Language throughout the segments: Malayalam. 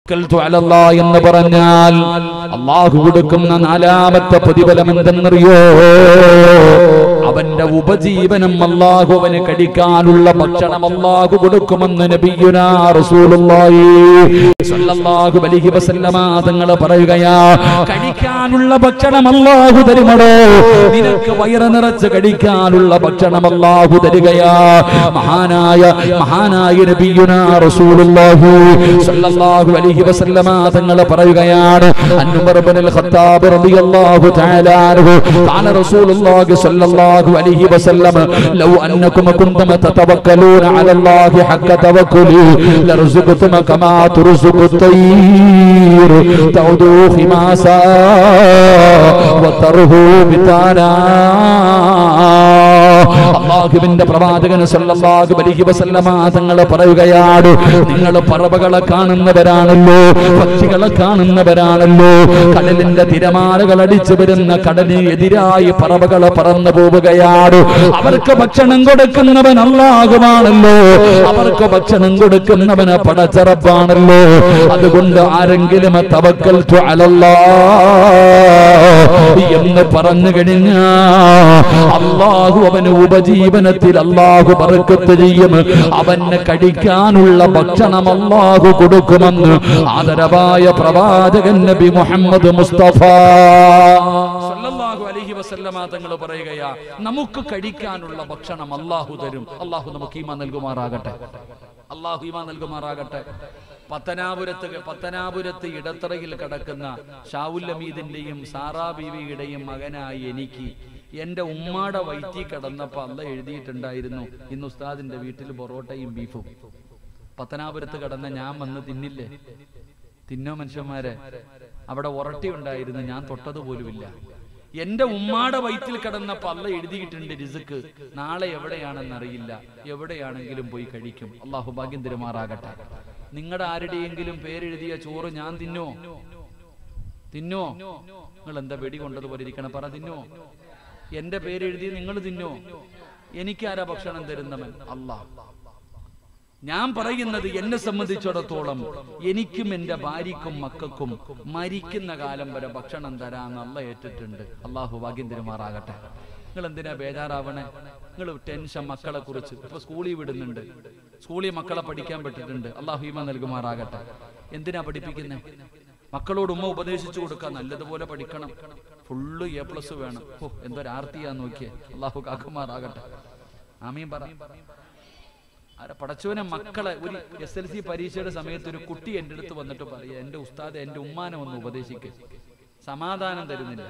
തവക്കൽതു അലല്ലാ എന്ന് പറഞ്ഞാൽ അള്ളാഹു കൊടുക്കുന്ന നാലാമത്തെ പ്രതിഫലം എന്തെന്നറിയോ അവന്റെ ഉപജീവനം അള്ളാഹു അവന് കഴിക്കാനുള്ള ഭക്ഷണം അള്ളാഹു കൊടുക്കുമെന്ന് നബിയുനാ റസൂലുള്ളാഹി സ്വല്ലല്ലാഹു അലൈഹി വസല്ലമ തങ്ങൾ പറയുകയാ കഴിക്കാനുള്ള ഭക്ഷണം അള്ളാഹു തരുമടോ നിനക്ക് വയറ് നിറച്ച് കഴിക്കാനുള്ള ഭക്ഷണം അള്ളാഹു തരികയാ മഹാനായ മഹാനായ നബിയുനാ റസൂലുള്ളാഹി സ്വല്ലല്ലാഹു അലൈഹി വസല്ലമ തങ്ങൾ പറയുകയാണ് അൻവർ ഇബ്നുൽ ഖത്താബ് റളിയല്ലാഹു തആല അൻഹു ഖാല റസൂലുള്ളാഹി സ്വല്ലല്ലാഹു അലൈഹി വസല്ലം ലൗ അന്നകും കുന്തും തതവക്കലൂന അലല്ലാഹി ഹഖ തവക്കുലി ലർസുഖതും കമാ തുർസുഖു الطير تغدو خماسا وترهو بطانا അള്ളാഹുവിന്റെ പ്രവാചകൻ സല്ലല്ലാഹു അലൈഹി വസല്ലമ തങ്ങൾ പറയുകയാണ് നിങ്ങൾ പറവകളെ കാണുന്നവരാണല്ലോ പക്ഷികളെ കാണുന്നവരാണല്ലോ കടലിന്റെ തിരമാലകൾ അടിച്ചു വരുന്ന കടലിന് എതിരായി പറവകളെ പറന്നു പോവുകയാണ് അവർക്ക് ഭക്ഷണം കൊടുക്കുന്നവൻ അള്ളാഹുവാണല്ലോ അവർക്ക് ഭക്ഷണം കൊടുക്കുന്നവന് പടച്ചറപ്പാണല്ലോ അതുകൊണ്ട് ആരെങ്കിലും തവക്കൽ അലല്ലാ എന്ന് പറഞ്ഞു കഴിഞ്ഞാ അള്ളാഹു അവന് ഉപജീവനത്തിൽ അള്ളാഹു പറക്കത്ത് ചെയ്യും അവന് കഴിക്കാനുള്ള ഭക്ഷണം അള്ളാഹു കൊടുക്കുമെന്ന് ആദരവായ പ്രവാചകൻ നബി മുഹമ്മദ് മുസ്തഫ സല്ലല്ലാഹു അലൈഹി വസല്ലമ തങ്ങൾ പറയുകയാ നമുക്ക് കഴിക്കാനുള്ള ഭക്ഷണം അള്ളാഹു തരും അള്ളാഹു നമുക്ക് ഈമാ നൽകുമാറാകട്ടെ അള്ളാഹു ഈമാ നൽകുമാറാകട്ടെ പത്തനാപുരത്ത് പത്തനാപുരത്ത് ഇടത്തറയിൽ കിടക്കുന്ന ഷാവുല്ലമീദിന്റെയും സാറാ ബീവിയുടെയും മകനായി എനിക്ക് എന്റെ ഉമ്മാടെ വയറ്റി കിടന്നപ്പോ അല്ല എഴുതിയിട്ടുണ്ടായിരുന്നു ഇന്ന് ഉസ്താദിന്റെ വീട്ടിൽ പൊറോട്ടയും ബീഫും പത്തനാപുരത്ത് കിടന്ന ഞാൻ വന്ന് തിന്നില്ലേ തിന്നോ മനുഷ്യന്മാരെ അവിടെ ഉറട്ടി ഉണ്ടായിരുന്നു ഞാൻ തൊട്ടത് പോലുമില്ല എന്റെ ഉമ്മാടെ വയറ്റിൽ കിടന്ന പല്ല എഴുതിയിട്ടുണ്ട് രിസുക്ക് നാളെ എവിടെയാണെന്ന് അറിയില്ല എവിടെയാണെങ്കിലും പോയി കഴിക്കും അള്ളാഹു ഭാഗ്യം തിരുമാറാകട്ടെ നിങ്ങളുടെ ആരുടെയെങ്കിലും പേരെഴുതിയ ചോറ് ഞാൻ തിന്നോ തിന്നോ നിങ്ങൾ എന്താ വെടി കൊണ്ടതുപോലെ ഇരിക്കണം പറ തിന്നോ എന്റെ പേരെഴുതി നിങ്ങൾ തിന്നോ എനിക്കാരാ ഭക്ഷണം തരുന്നവൻ അള്ളാഹ് ഞാൻ പറയുന്നത് എന്നെ സംബന്ധിച്ചിടത്തോളം എനിക്കും എന്റെ ഭാര്യക്കും മക്കൾക്കും മരിക്കുന്ന കാലം വരെ ഭക്ഷണം തരാൻ അല്ല ഏറ്റിട്ടുണ്ട് അള്ളാഹു ഭാഗ്യം തിരുമാറാകട്ടെ നിങ്ങൾ എന്തിനാ ബേജാറാവണേ നിങ്ങൾ ടെൻഷൻ മക്കളെ കുറിച്ച് ഇപ്പൊ സ്കൂളിൽ വിടുന്നുണ്ട് സ്കൂളിൽ മക്കളെ പഠിക്കാൻ പറ്റിയിട്ടുണ്ട് അള്ളാഹു ഈമ നൽകുമാറാകട്ടെ എന്തിനാ പഠിപ്പിക്കുന്നേ മക്കളോട് ഉമ്മ ഉപദേശിച്ചു കൊടുക്കാൻ നല്ലതുപോലെ പഠിക്കണം ഫുള്ള് എ പ്ലസ് വേണം ഓ എന്തൊരാർത്തിയാ നോക്കിയേ അള്ളാഹു കാക്കുമാറാകട്ടെ ആമീൻ പറ ആരെ പടച്ചവനെ മക്കളെ ഒരു എസ് എൽ സി പരീക്ഷയുടെ സമയത്ത് ഒരു കുട്ടി എൻ്റെ അടുത്ത് വന്നിട്ട് പറയാ എൻ്റെ ഉസ്താദ് എൻ്റെ ഉമ്മാനെ ഒന്ന് ഉപദേശിക്ക് സമാധാനം തരുന്നില്ല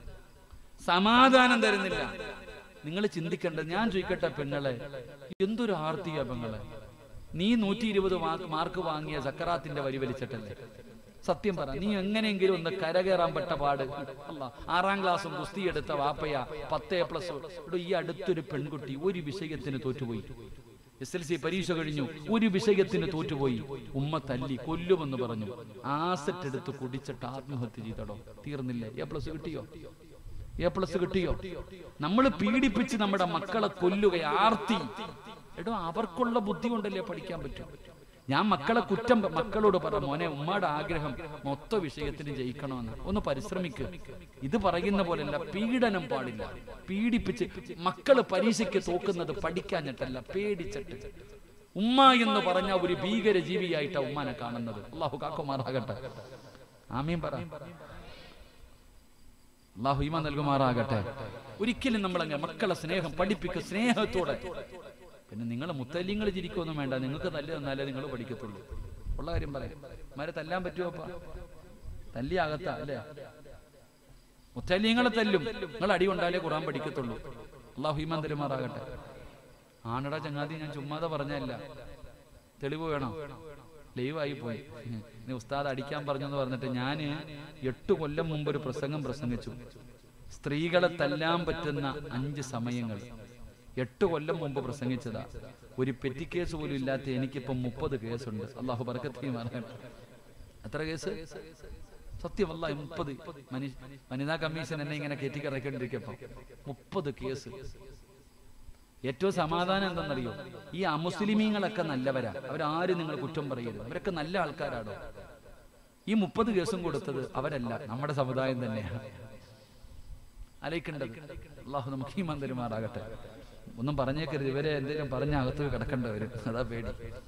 സമാധാനം തരുന്നില്ല നിങ്ങൾ ചിന്തിക്കേണ്ടത് ഞാൻ ചോദിക്കട്ടെ പെങ്ങളെ എന്തൊരു ആർത്തിയാ പെങ്ങളെ നീ നൂറ്റി ഇരുപത് മാർക്ക് വാങ്ങിയ സക്കറാത്തിന്റെ വരി വലിച്ചിട്ടല്ലേ സത്യം പറ നീ എങ്ങനെയെങ്കിലും ഒന്ന് കരകയറാൻ പെട്ട പാട് അല്ല ആറാം ക്ലാസ്സും കുസ്തി എടുത്ത വാപ്പയ പത്ത് എ പ്ലസ് ഇവിടെ ഈ അടുത്തൊരു പെൺകുട്ടി ഒരു വിഷയത്തിന് തോറ്റുപോയി എസ് എൽ സി പരീക്ഷ കഴിഞ്ഞു ഒരു വിഷയത്തിന് തോറ്റുപോയി ഉമ്മ തല്ലി കൊല്ലുമെന്ന് പറഞ്ഞു ആസറ്റ് എടുത്ത് കുടിച്ചിട്ട് ആത്മഹത്യ ചെയ്തടോ തീർന്നില്ലേ എ പ്ലസ് കിട്ടിയോ എ പ്ലസ് കിട്ടിയോ നമ്മൾ പീഡിപ്പിച്ച് നമ്മുടെ മക്കളെ കൊല്ലുക ആർത്തി എടോ അവർക്കുള്ള ബുദ്ധി കൊണ്ടല്ലേ പഠിക്കാൻ പറ്റൂ ഞാൻ മക്കളെ കുറ്റം മക്കളോട് പറ മോനെ ഉമ്മയുടെ ആഗ്രഹം മൊത്ത വിഷയത്തിന് ജയിക്കണമെന്ന് ഒന്ന് പരിശ്രമിക്ക് ഇത് പറയുന്ന പോലെയല്ല പീഡനം പാടില്ല പീഡിപ്പിച്ച് മക്കള് പരീക്ഷയ്ക്ക് തോക്കുന്നത് പഠിക്കാഞ്ഞിട്ടല്ല പേടിച്ചിട്ട് ഉമ്മ എന്ന് പറഞ്ഞ ഒരു ഭീകര ജീവിയായിട്ടാ ഉമ്മാനെ കാണുന്നത് അള്ളാഹു കാക്കുമാറാകട്ടെ ആമീൻ പറ അള്ളാഹു ഈമ നൽകുമാറാകട്ടെ ഒരിക്കലും നമ്മൾ അങ്ങനെ മക്കളെ സ്നേഹം പഠിപ്പിക്കുക സ്നേഹത്തോടെ പിന്നെ നിങ്ങൾ മുത്തല്യങ്ങൾ ചിരിക്കൊന്നും വേണ്ട നിങ്ങൾക്ക് നല്ല തന്നാലേ നിങ്ങൾ പഠിക്കത്തുള്ളൂ ഉള്ള കാര്യം പറയാം മാരെ തല്ലാൻ പറ്റുമോ അപ്പ തല്ലി അകത്ത അല്ലേ മുത്തല്യങ്ങളെ തല്ലും നിങ്ങൾ അടി കൊണ്ടാലേ ഖുറാൻ പഠിക്കത്തുള്ളൂ അള്ളാഹു ഈമാൻ തരുമാറാകട്ടെ ആണടാ ചങ്ങാതി ഞാൻ ചുമ്മാതെ പറഞ്ഞല്ല തെളിവ് വേണോ ലൈവായി പോയി നീ ഉസ്താദ് അടിക്കാൻ പറഞ്ഞെന്ന് പറഞ്ഞിട്ട് ഞാൻ എട്ട് കൊല്ലം മുമ്പ് ഒരു പ്രസംഗം പ്രസംഗിച്ചു സ്ത്രീകളെ തല്ലാൻ പറ്റുന്ന അഞ്ച് സമയങ്ങൾ എട്ട് കൊല്ലം മുമ്പ് പ്രസംഗിച്ചതാ ഒരു പെറ്റി കേസ് പോലും ഇല്ലാത്ത എനിക്കിപ്പം മുപ്പത് കേസുണ്ട് അള്ളാഹു ബർക്കത്തെയും അറിയട്ടെ എത്ര കേസ് സത്യം അല്ല മുപ്പത് വനിതാ കമ്മീഷൻ എന്നെ ഇങ്ങനെ കയറ്റിക്കിറക്കേണ്ടിരിക്കപ്പം മുപ്പത് കേസ് ഏറ്റവും സമാധാനം എന്തെന്നറിയോ ഈ അമുസ്ലിമീങ്ങളൊക്കെ നല്ലവരാ അവരാരും നിങ്ങൾ കുറ്റം പറയരുത് അവരൊക്കെ നല്ല ആൾക്കാരാണോ ഈ മുപ്പത് കേസും കൊടുത്തത് അവരല്ല നമ്മുടെ സമുദായം തന്നെയാണ് അലയിക്കേണ്ടത് അള്ളാഹു നമുക്ക് ഈ മന്ദിരമാറാകട്ടെ ഒന്നും പറഞ്ഞേക്കരുത് ഇവരെ എന്തെങ്കിലും പറഞ്ഞ അകത്ത് കിടക്കേണ്ടവരും അതാ പേടി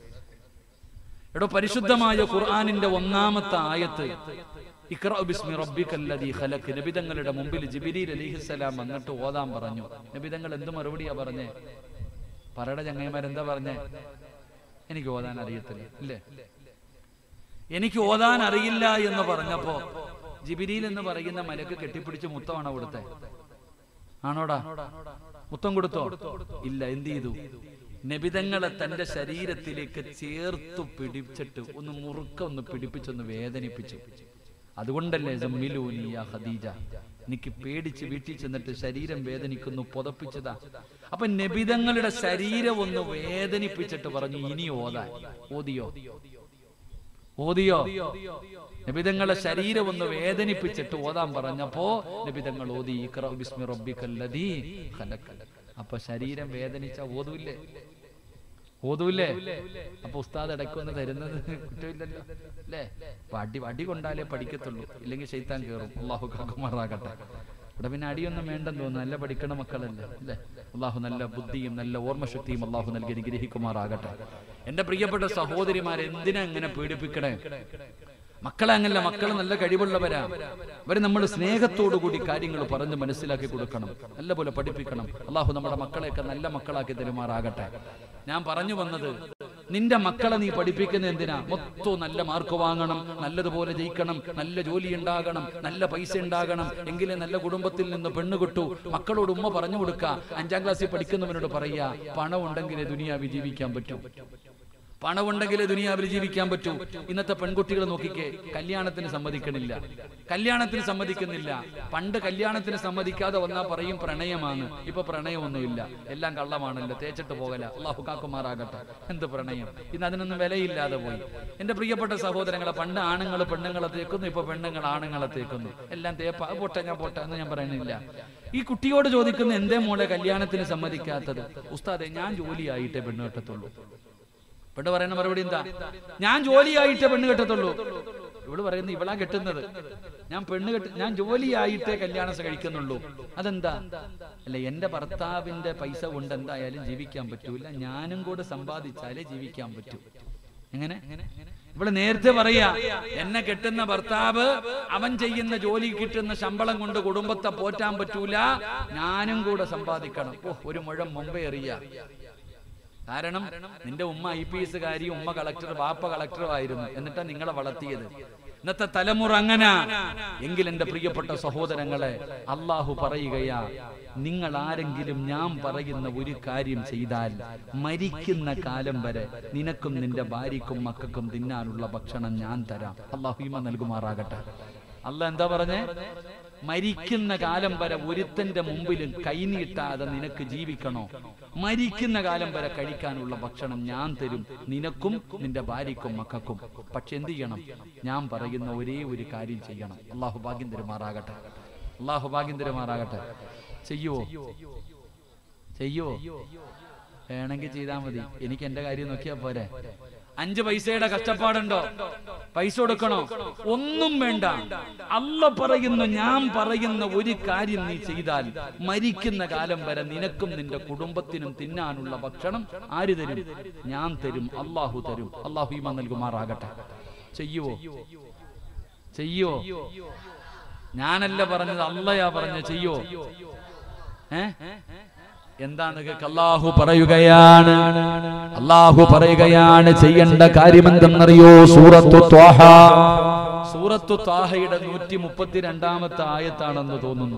എടോ പരിശുദ്ധമായ ഖുർആനിന്റെ ഒന്നാമത്തെ ആയത്ത് ഇഖ്റഅ ബിസ്മി റബ്ബിക്കല്ലദീ ഖലഖ് നബിതങ്ങളുടെ മുമ്പിൽ ജിബ്രീൽ അലൈഹിസ്സലാം വന്നിട്ട് ഓതാൻ പറഞ്ഞു നബിതങ്ങൾ എന്ത് മറുപടിയാ പറഞ്ഞേ പറയുടെ ചങ്ങൈമാർ എന്താ പറഞ്ഞേ എനിക്ക് ഓതാൻ അറിയത്തില്ല ഇല്ലേ എനിക്ക് ഓതാൻ അറിയില്ല എന്ന് പറഞ്ഞപ്പോ ജിബിരിയിൽ എന്ന് പറയുന്ന മലക്ക് കെട്ടിപ്പിടിച്ച് മുത്തമാണോ കൊടുത്തേ ആണോടാ മുത്തം കൊടുത്തോ ഇല്ല എന്ത് ചെയ്തു നബിതങ്ങളെ തന്റെ ശരീരത്തിലേക്ക് ചേർത്തു പിടിച്ചിട്ട് ഒന്ന് മുറുക്ക ഒന്ന് പിടിപ്പിച്ചൊന്ന് വേദനിപ്പിച്ചു അതുകൊണ്ടല്ലേ ജമ്മിലൂനി യാ ഖദീജ എനിക്ക് പേടിച്ച് വീട്ടിൽ ചെന്നിട്ട് ശരീരം വേദനിക്കുന്നു പുതപ്പിച്ചതാ അപ്പൊ നബിതങ്ങളുടെ ശരീരം ഒന്ന് വേദനിപ്പിച്ചിട്ട് പറഞ്ഞു ഇനി ഓതാൻ ഓതിയോ ഓതിയോ നബിതങ്ങളെ ശരീരം ഒന്ന് വേദനിപ്പിച്ചിട്ട് ഓതാൻ പറഞ്ഞപ്പോ നബിതങ്ങൾ ഓതി ഇഖ്റ ബിസ്മി റബ്ബിക്കല്ലദീ ഖലഖ അപ്പൊ ശരീരം വേദനിച്ച ഓതൂല്ലേ ഓതൂല്ലേ അപ്പൊ ഉസ്താദ് ഇടയ്ക്കൊന്ന് തരുന്നത് കുറ്റമില്ലല്ലോ അല്ലേ അപ്പൊ അടി അടി കൊണ്ടാലേ പഠിക്കത്തുള്ളൂ ഇല്ലെങ്കിൽ ശൈത്താൻ കയറും അള്ളാഹു കാക്കുമാറാകട്ടെ ഇവിടെ പിന്നെ അടിയൊന്നും വേണ്ടെന്ന് തോന്നുന്നു നല്ല പഠിക്കണ മക്കളല്ലേ അല്ലേ അള്ളാഹു നല്ല ബുദ്ധിയും നല്ല ഓർമ്മശക്തിയും അള്ളാഹു നൽകി അനുഗ്രഹിക്കുമാറാകട്ടെ എന്റെ പ്രിയപ്പെട്ട സഹോദരിമാരെ എന്തിനാ ഇങ്ങനെ പീഡിപ്പിക്കണേ മക്കളെ അങ്ങല്ല മക്കൾ നല്ല കഴിവുള്ളവരാ അവരെ നമ്മൾ സ്നേഹത്തോടു കൂടി കാര്യങ്ങൾ പറഞ്ഞ് മനസ്സിലാക്കി കൊടുക്കണം നല്ലപോലെ പഠിപ്പിക്കണം അള്ളാഹു നമ്മുടെ മക്കളെയൊക്കെ നല്ല മക്കളാക്കി തരുമാറാകട്ടെ ഞാൻ പറഞ്ഞു വന്നത് നിന്റെ മക്കളെ നീ പഠിപ്പിക്കുന്ന എന്തിനാ മൊത്തം നല്ല മാർക്ക് വാങ്ങണം നല്ലതുപോലെ ജയിക്കണം നല്ല ജോലി ഉണ്ടാകണം നല്ല പൈസ ഉണ്ടാകണം എങ്കിലേ നല്ല കുടുംബത്തിൽ നിന്ന് പെണ്ണ് കിട്ടൂ മക്കളോട് ഉമ്മ പറഞ്ഞു കൊടുക്ക അഞ്ചാം ക്ലാസ്സിൽ പഠിക്കുന്നവനോട് പറയാ പണം ഉണ്ടെങ്കിലേ ദുനിയാവി ജീവിക്കാൻ പറ്റൂ പണമുണ്ടെങ്കിലേ ദുനിയാവിൽ ജീവിക്കാൻ പറ്റൂ ഇന്നത്തെ പെൺകുട്ടികൾ നോക്കിക്കേ കല്യാണത്തിന് സമ്മതിക്കണില്ല കല്യാണത്തിന് സമ്മതിക്കുന്നില്ല പണ്ട് കല്യാണത്തിന് സമ്മതിക്കാതെ വന്നാ പറയും പ്രണയമാണ് ഇപ്പൊ പ്രണയമൊന്നുമില്ല എല്ലാം കള്ളമാണല്ലോ തേച്ചിട്ട് പോകല അള്ളാഹു കാക്കുമാറാകട്ടെ എന്ത് പ്രണയം ഇന്ന് അതിനൊന്നും വിലയില്ലാതെ പോയി എന്റെ പ്രിയപ്പെട്ട സഹോദരങ്ങളെ പണ്ട് ആണുങ്ങൾ പെണ്ണുങ്ങളെ തേക്കുന്നു ഇപ്പൊ പെണ്ണുങ്ങൾ ആണുങ്ങളെ തേക്കുന്നു എല്ലാം തേപ്പ അത് പോട്ടെ ഞാൻ പോട്ടെ എന്ന് ഞാൻ പറയുന്നില്ല ഈ കുട്ടിയോട് ചോദിക്കുന്ന എന്തേ മോളെ കല്യാണത്തിന് സമ്മതിക്കാത്തത് ഉസ്താദെ ഞാൻ ജോലിയായിട്ടേ പെണ്ണ് കെട്ടത്തുള്ളൂ പെണ്ണ് പറയുന്ന മറുപടി എന്താ ഞാൻ ജോലിയായിട്ടേ പെണ്ണ് കെട്ടത്തുള്ളൂ ഇവള് പറയുന്നത് ഇവളാ കെട്ടുന്നത് ഞാൻ പെണ്ണ് കെട്ടി ഞാൻ ജോലിയായിട്ടേ കല്യാണം കഴിക്കുന്നുള്ളൂ അതെന്താ അല്ല എന്റെ ഭർത്താവിന്റെ പൈസ കൊണ്ട് എന്തായാലും ജീവിക്കാൻ പറ്റൂല ഞാനും കൂടെ സമ്പാദിച്ചാലേ ജീവിക്കാൻ പറ്റൂ എങ്ങനെ ഇവിടെ നേരത്തെ പറയാ എന്നെ കെട്ടുന്ന ഭർത്താവ് അവൻ ചെയ്യുന്ന ജോലി കിട്ടുന്ന ശമ്പളം കൊണ്ട് കുടുംബത്തെ പോറ്റാൻ പറ്റൂല ഞാനും കൂടെ സമ്പാദിക്കണം ഓ ഒരു മുഴം മുമ്പേ എറിയ കാരണം നിന്റെ ഉമ്മ ഐ പി എസ് കാരി ഉമ്മ കളക്ടർ വാപ്പ കളക്ടറും ആയിരുന്നു എന്നിട്ടാ നിങ്ങളെ വളർത്തിയത് ഇന്നത്തെ തലമുറ അങ്ങനെ എങ്കിൽ എന്റെ പ്രിയപ്പെട്ട സഹോദരങ്ങളെ അള്ളാഹു പറയുകയാ നിങ്ങൾ ആരെങ്കിലും ഞാൻ പറയുന്ന ഒരു കാര്യം ചെയ്താൽ മരിക്കുന്ന കാലം വരെ നിനക്കും നിന്റെ ഭാര്യക്കും മക്കൾക്കും തിന്നാനുള്ള ഭക്ഷണം ഞാൻ തരാം അള്ളാഹു ഹിമ നൽകുമാറാകട്ടെ അല്ല എന്താ പറഞ്ഞേ മരിക്കുന്ന കാലം വരെ ഒരുത്തന്റെ മുമ്പിലും കൈനീട്ടാതെ നിനക്ക് ജീവിക്കണോ മരിക്കുന്ന കാലം വരെ കഴിക്കാനുള്ള ഭക്ഷണം ഞാൻ തരും നിനക്കും നിന്റെ ഭാര്യക്കും മക്കൾക്കും പക്ഷെ എന്ത് ചെയ്യണം ഞാൻ പറയുന്ന ഒരേ ഒരു കാര്യം ചെയ്യണം അള്ളാഹു ഭാഗ്യം തരുമാറാകട്ടെ അള്ളാഹു ഭാഗ്യം തരുമാറാകട്ടെ ചെയ്യുവോ ചെയ്യുവോ വേണമെങ്കിൽ ചെയ്താൽ മതി എനിക്ക് എന്റെ കാര്യം നോക്കിയാ പോരെ അഞ്ച് പൈസയുടെ കഷ്ടപ്പാടുണ്ടോ പൈസ കൊടുക്കണോ ഒന്നും വേണ്ട അല്ല പറയുന്ന ഞാൻ പറയുന്ന ഒരു കാര്യം നീ ചെയ്താൽ മരിക്കുന്ന കാലം വരെ നിനക്കും നിന്റെ കുടുംബത്തിനും തിന്നാനുള്ള ഭക്ഷണം ആര് തരും ഞാൻ തരും അള്ളാഹു തരും അള്ളാഹു ഈമ നൽകുമാറാകട്ടെ ചെയ്യുവോ ചെയ്യുവോ ഞാനല്ല പറഞ്ഞത് അല്ലയാ പറഞ്ഞ ചെയ്യോ ഏ എന്താണ് അള്ളാഹു പറയുകയാണ് അള്ളാഹു പറയുകയാണ് ചെയ്യേണ്ട കാര്യം എന്തെന്നറിയോ സൂറത്തു ത്വാഹ സൂറത്തു ത്വാഹയുടെ നൂറ്റി മുപ്പത്തിരണ്ടാമത്തെ ആയത്താണെന്ന് തോന്നുന്നു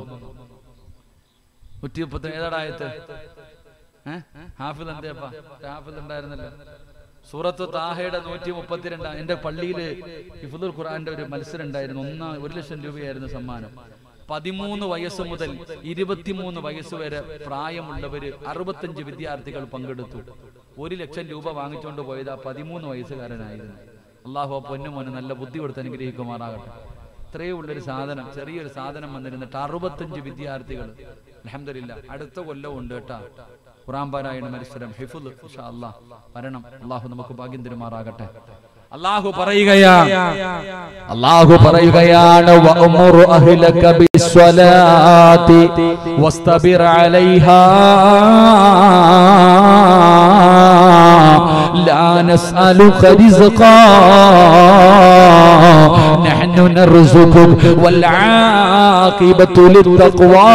നൂറ്റി മുപ്പത്തി ഏതാടാ ആയത്ത് ഏഹ് ഹാഫിൽ എന്തേപ്പാ ഹാഫിൽ ഉണ്ടായിരുന്നല്ലോ സൂറത്ത് താഹയുടെ നൂറ്റി മുപ്പത്തിരണ്ടാം എന്റെ പള്ളിയിൽ ഹിഫുദുൽ ഖുറാന്റെ ഒരു മത്സരം ഉണ്ടായിരുന്നു ഒന്നാം ഒരു ലക്ഷം രൂപയായിരുന്നു സമ്മാനം പതിമൂന്ന് വയസ്സ് മുതൽ ഇരുപത്തിമൂന്ന് വയസ്സ് വരെ പ്രായമുള്ളവര് അറുപത്തഞ്ച് വിദ്യാർത്ഥികൾ പങ്കെടുത്തു ഒരു ലക്ഷം രൂപ വാങ്ങിച്ചുകൊണ്ട് പോയത് ആ പതിമൂന്ന് വയസ്സുകാരനായിരുന്നു അള്ളാഹു ആ പൊന്നുമോന് നല്ല ബുദ്ധി കൊടുത്ത് അനുഗ്രഹിക്കുമാറാകട്ടെ ഇത്രയേ ഉള്ളൊരു സാധനം ചെറിയൊരു സാധനം വന്നിരുന്നിട്ട് അറുപത്തഞ്ച് വിദ്യാർത്ഥികൾ അലഹമില്ല അടുത്ത കൊല്ലം ഉണ്ട് കേട്ടാ ഖുറാൻ പാരായണ മത്സരം ഹിഫുൽ ഇൻഷാ അല്ലാഹ് വരണം അള്ളാഹു നമുക്ക് ഭാഗ്യം തരുമാറാകട്ടെ അള്ളാഹു പറയുകയാ അള്ളാഹു പറയുകയാണ് വഅ്മുറു അഹ്ലക ബിസ്വലാത്തി വസ്തബിർ അലൈഹാ ലാ നസ്അലുക റിസ്ഖാ നഹ്നു നർസുഖുക വൽ ആഖിബത്തു ലിത്തഖ്വാ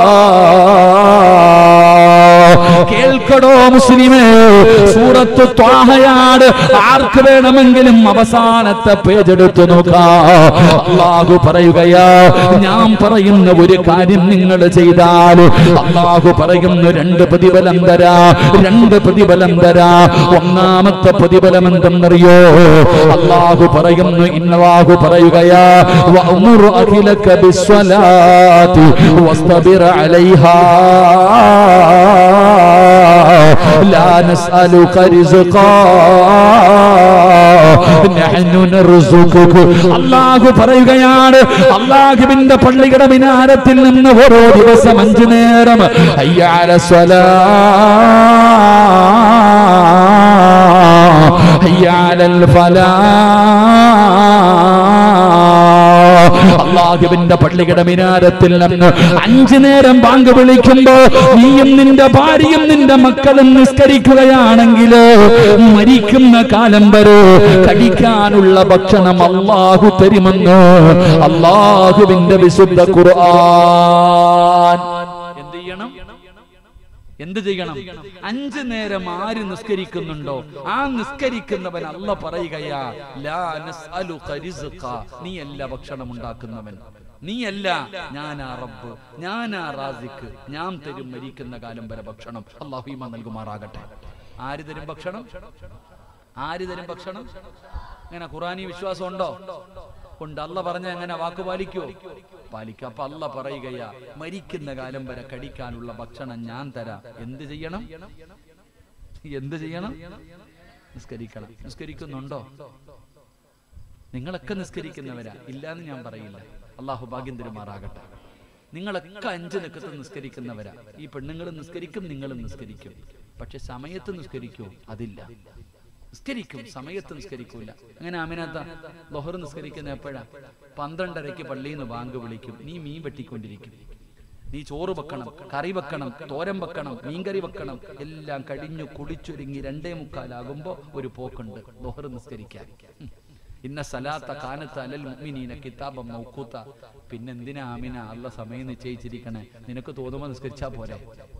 കേൾക്കടോ മുസ്ലിമേ സൂറത്ത് ത്വാഹയാണ് ആർക്ക് വേണമെങ്കിലും അവസാനത്തെ പേജ് എടുത്തു നോക്കാം അള്ളാഹു പറയുകയാ ഞാൻ പറയുന്ന ഒരു കാര്യം നിങ്ങൾ ചെയ്താൽ അള്ളാഹു പറയുന്നു രണ്ട് പ്രതിഫലം തരാ രണ്ട് പ്രതിഫലം തരാ ഒന്നാമത്തെ പ്രതിഫലം എന്തെന്നറിയോ അള്ളാഹു പറയുന്നു ഇന്നവാഹു പറയുകയാ വഅ്മുറു അഖിലക ബിസ്വലാത്തി വസ്തബിർ അലൈഹാ لا نسألك رزقا نحن نرزقك അള്ളാഹു പറയുകയാണ് അള്ളാഹുവിന്റെ പള്ളിയുടെ മിനാരത്തിൽ നിന്ന് ഓരോ ദിവസം അഞ്ചു നേരം അയ്യാല സ്വലാ അയ്യാലൽ ഫലാ അള്ളാഹുവിന്റെ പള്ളിയുടെ മിനാരത്തിൽ നിന്ന് അഞ്ചു നേരം ബാങ്ക് വിളിക്കുമ്പോ നീയും നിന്റെ ഭാര്യയും നിന്റെ മക്കളും നിസ്കരിക്കുകയാണെങ്കിൽ മരിക്കുന്ന കാലം വരെ കടിക്കാനുള്ള ഭക്ഷണം അള്ളാഹു തരുമെന്ന് അള്ളാഹുവിന്റെ വിശുദ്ധ ഖുർആൻ എന്ത് ചെയ്യണം എന്ത് ചെയ്യണം അഞ്ചു നേരം ആര് നിസ്കരിക്കുന്നുണ്ടോ ആ നിസ്കരിക്കുന്നവൻ അല്ല പറയുകയാ ലാ നസ്അലുക റിസ്ഖ. നീയല്ല ഭക്ഷണം ഉണ്ടാക്കുന്നവൻ നീയല്ല ഞാനാ റബ്ബ് ഞാനാ റാസിക്ക് ഞാൻ തരും മരിക്കുന്ന കാലം വരെ ഭക്ഷണം അള്ളാഹു ഈമാൻ നൽകുമാറാകട്ടെ ആര് തരും ഭക്ഷണം ആര് തരും ഭക്ഷണം അങ്ങനെ ഖുറാനി വിശ്വാസം ഉണ്ടോ ഉണ്ട് അല്ല പറഞ്ഞ എങ്ങനെ വാക്ക് പാലിക്കോ പാലിക്കുക അപ്പൊ അല്ല പറയുകയാ മരിക്കുന്ന കാലം വരെ കടിക്കാനുള്ള ഭക്ഷണം ഞാൻ തരാം എന്ത് ചെയ്യണം എന്ത് ചെയ്യണം നിസ്കരിക്കണം നിസ്കരിക്കുന്നുണ്ടോ നിങ്ങളൊക്കെ നിസ്കരിക്കുന്നവരാ ഇല്ലാന്ന് ഞാൻ പറയില്ല അള്ളാഹു ഭാഗ്യം തരുമാറാകട്ടെ നിങ്ങളൊക്കെ അഞ്ച് നിക്കത്ത് നിസ്കരിക്കുന്നവരാ ഈ പെണ്ണുങ്ങളും നിസ്കരിക്കും നിങ്ങളും നിസ്കരിക്കും പക്ഷെ സമയത്ത് നിസ്കരിക്കൂ അതില്ല നിസ്കരിക്കും സമയത്ത് നിസ്കരിക്കൂല അങ്ങനെ അമിനത്ത ലൊഹർ നിസ്കരിക്കുന്ന എപ്പോഴാ പന്ത്രണ്ടരയ്ക്ക് പള്ളിയിൽ നിന്ന് ബാങ്ക് വിളിക്കും നീ മീൻ വെട്ടിക്കൊണ്ടിരിക്കും നീ ചോറ് വെക്കണം കറി വെക്കണം തോരൻ വെക്കണം മീൻകറി വെക്കണം എല്ലാം കഴിഞ്ഞു കുളിച്ചൊരുങ്ങി രണ്ടേ മുക്കാലാകുമ്പോ ഒരു പോക്കുണ്ട് ലൊഹർ നിസ്കരിക്കാൻ ഉം. ഇന്ന സലാത്ത കാനത്ത് അലൽ മുഅ്മിനീന കിതാബം മൗഖൂത്ത പിന്നെന്തിനാ ആമിന അല്ല സമയം നിശ്ചയിച്ചിരിക്കണേ നിനക്ക് തോന്നുമ്പോൾ നിസ്കരിച്ചാ പോരെ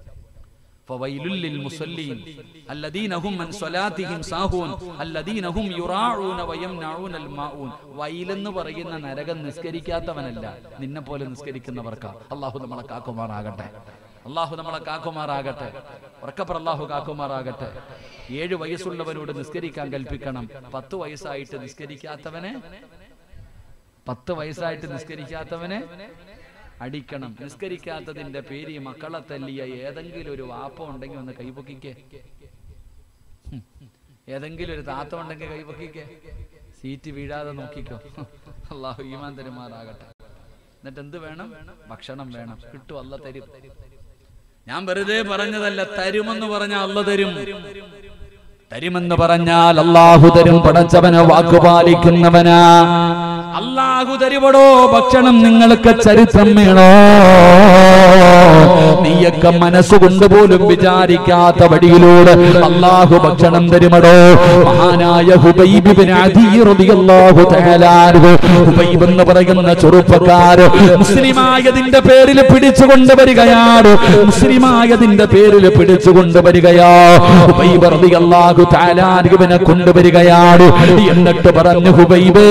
فويل للمصلين الذين هم من صلاتهم ساهون الذين هم يراعون ويمنعون الماؤون വൈലെന്ന് പറയുന്ന നരകം നിസ്കരിക്കാത്തവനല്ല നിന്നെ പോലെ നിസ്കരിക്കുന്നവർക്കാ അള്ളാഹു നമ്മളെ കാക്കുമാറാകട്ടെ അള്ളാഹു നമ്മളെ കാക്കുമാറാകട്ടെ ഉറക്കപ്പുറ അള്ളാഹു കാക്കുമാറാകട്ടെ ഏഴ് വയസ്സുള്ളവരോട് നിസ്കരിക്കാൻ കൽപ്പിക്കണം പത്ത് വയസ്സായിട്ട് നിസ്കരിക്കാത്തവനെ പത്ത് വയസ്സായിട്ട് നിസ്കരിക്കാത്തവനെ അടിക്കണം നിസ്കരിക്കാത്തതിന്റെ പേര് ഈ മക്കളെ തല്ലിയ ഏതെങ്കിലും ഒരു വാപ്പ ഉണ്ടെങ്കിൽ ഒന്ന് കൈപൊക്കിക്കേ ഹും. ഏതെങ്കിലും ഒരു താത്ത ഉണ്ടെങ്കിൽ കൈപൊക്കിക്കേ സീറ്റ് വീഴാതെ നോക്കിക്കോ അള്ളാഹു ഈമാൻ തരുമാറാകട്ടെ എന്നിട്ട് എന്ത് വേണം ഭക്ഷണം വേണം കിട്ടും അല്ല തരും ഞാൻ വെറുതെ പറഞ്ഞതല്ല തരുമെന്ന് പറഞ്ഞാൽ അല്ല തരും തരുമെന്ന് പറഞ്ഞാൽ അള്ളാഹു തരും പടച്ചവനെ വാക്കുപാലിക്കുന്നവനാ അള്ളാഹു തരുവടോ ഭക്ഷണം നിങ്ങൾക്ക് ചരിത്രം വേണോ നീയൊക്കെ മനസ്സുകൊണ്ട് പോലും വിചാരിക്കാത്ത വടിയിലൂടെ അള്ളാഹു ഭക്ഷണം തരുമടോ മഹാനായ ഹുബൈബ് ഇബ്നു അദീ റളിയല്ലാഹു തആല അൻഹു ഹുബൈബ് എന്ന് പറയുന്ന ചെറുപ്പക്കാര് മുസ്ലിമായതിന്റെ പേരിൽ പിടിച്ചു കൊണ്ടുവരികയാണ് മുസ്ലിമായതിന്റെ പേരിൽ പിടിച്ചു കൊണ്ടുവരികയാ ഹുബൈബ് റളിയല്ലാഹു തആല അൻഹുവിനെ കൊണ്ടുവരികയാണ് എന്നിട്ട് പറഞ്ഞു ഹുബൈബേ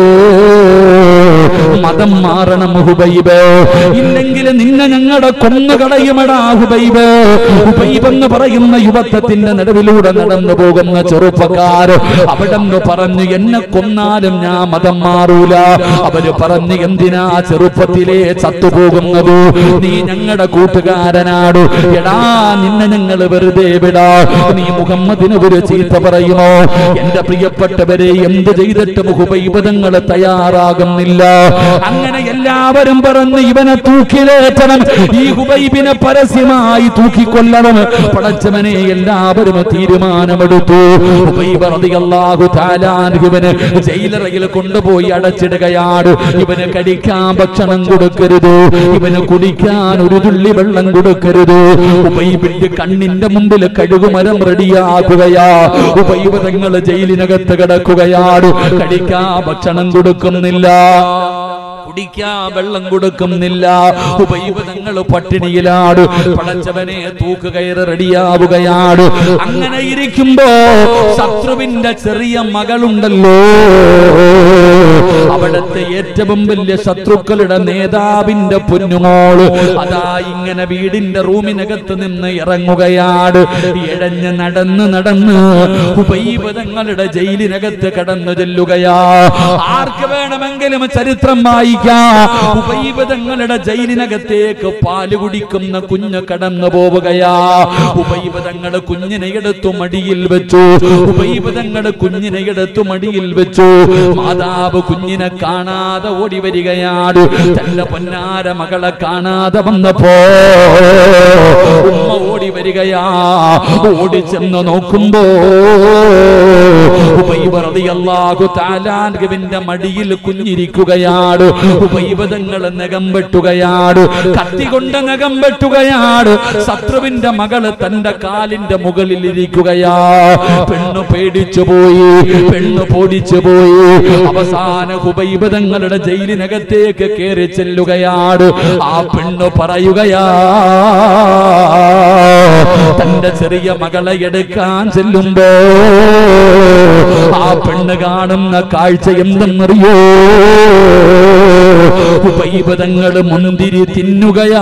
മതം മാറണം ഹുബൈബ് ഇല്ലെങ്കിൽ നിന്നെ ഞങ്ങളുടെ കൊന്നുകളയുമടാ ഹുബൈബ് ഹുബൈബ് എന്ന് പറയുന്ന യുവത്വത്തിന്റെ നടുവിലൂടെ നടന്നു പോകുന്ന ചെറുപ്പക്കാർ അവിടെ നിന്ന് പറഞ്ഞു എന്നെ കൊന്നാലും ഞാൻ മതം മാറൂല അവര് പറഞ്ഞു എന്തിനാ ചെറുപ്പത്തിലേ ചത്തുപോകുന്നത് നീ ഞങ്ങളുടെ കൂട്ടുകാരനാടു എടാ നിന്നെ ഞങ്ങൾ വെറുതെ വിടാ നീ മുഹമ്മദിന് ഒരു ചീത്ത പറയുമോ എന്റെ പ്രിയപ്പെട്ടവരെ എന്ത് ചെയ്തിട്ടും ഹുബൈബ് തങ്ങൾ തയ്യാ തയ്യാറാകുന്നില്ല അങ്ങനെ എല്ലാവരും പറഞ്ഞ് ഇവനെ തൂക്കിലേറ്റണം ഈ ഹുബൈബിനെ പരസ്യമായി തൂക്കിക്കൊല്ലണം പടച്ചവനെ എല്ലാവരും തീരുമാനമെടുത്തു ഹുബൈബ് റളിയല്ലാഹു തആല അൻഹുവിനെ ജയിലറയിൽ കൊണ്ടുപോയി അടച്ചിടുകയാണ് ഇവന് കഴിക്കാൻ ഭക്ഷണം കൊടുക്കരുത് ഇവന് കുടിക്കാൻ ഒരു തുള്ളി വെള്ളം കൊടുക്കരുത് ഉബൈബിന്റെ കണ്ണിന്റെ മുമ്പിൽ കഴുകുമരം റെഡിയാക്കുകയാ ഉബൈബ് തങ്ങൾ ജയിലിനകത്ത് കിടക്കുകയാണ് കഴിക്കാൻ ഭക്ഷണം കൊടുക്കുന്നില്ല കുടിക്കാ വെള്ളം കൊടുക്കുന്നില്ല ഉപയുവതങ്ങൾ പട്ടിണിയിലാണ് പടച്ചവനെ തൂക്കുകയറ് റെഡിയാവുകയാണ് അങ്ങനെ ഇരിക്കുമ്പോ ശത്രുവിന്റെ ചെറിയ മകളുണ്ടല്ലോ അവിടത്തെ ഏറ്റവും വലിയ ശത്രുക്കളുടെ നേതാവിന്റെ പൊന്നുമോള് അതാ ഇങ്ങനെ വീടിന്റെ റൂമിനകത്ത് നിന്ന് ഇറങ്ങുകയാണ് ഇഴഞ്ഞ് നടന്ന് നടന്ന് ഉപയുവതങ്ങളുടെ ജയിലിനകത്ത് കടന്നു ചെല്ലുകയാ ആർക്ക് വേണമെങ്കിലും ചരിത്രം വായിക്കാം ഉപയുവതങ്ങളുടെ ജയിലിനകത്തേക്ക് പാല് കുടിക്കുന്ന കുഞ്ഞ് കടന്നു പോവുകയാ ഉപയുവതങ്ങള് കുഞ്ഞിനെ എടുത്തു മടിയിൽ വെച്ചു ഉപയുവതങ്ങള് കുഞ്ഞിനെ എടുത്തു മടിയിൽ വെച്ചു മാതാവ് കുഞ്ഞിനെ കാണാതെ ഓടി വരികയാണ് തന്റെ പൊന്നാര മകളെ കാണാതെ വന്നപ്പോ ഉമ്മ ഓടി വരികയാ ഓടി ചെന്ന് നോക്കുമ്പോ ഉബൈബ് റളിയല്ലാഹു തആലാൻഹുവിന്റെ മടിയിൽ കുഞ്ഞിരിക്കുകയാണ് ഉപൈബദങ്ങൾ നഖം വെട്ടുകയാണ് കത്തി കൊണ്ട് നഖം വെട്ടുകയാണ് ശത്രുവിന്റെ മകള് തന്റെ കാലിന്റെ മുകളിൽ ഇരിക്കുകയാ പെണ്ണു പേടിച്ചു പോയി പെണ്ണു പൊടിച്ചു പോയി അവസാന ഹുബൈബദങ്ങളുടെ ജയിലിനകത്തേക്ക് കയറി ചെല്ലുകയാണ് ആ പെണ്ണു പറയുകയാ തന്റെ ചെറിയ മകളെ എടുക്കാൻ ചെല്ലുമ്പോ ആ പെണ്ണ് കാണുന്ന കാഴ്ച എന്തെന്നറിയോ ഉപൈപതങ്ങള് മുന്തിരി തിന്നുകയാ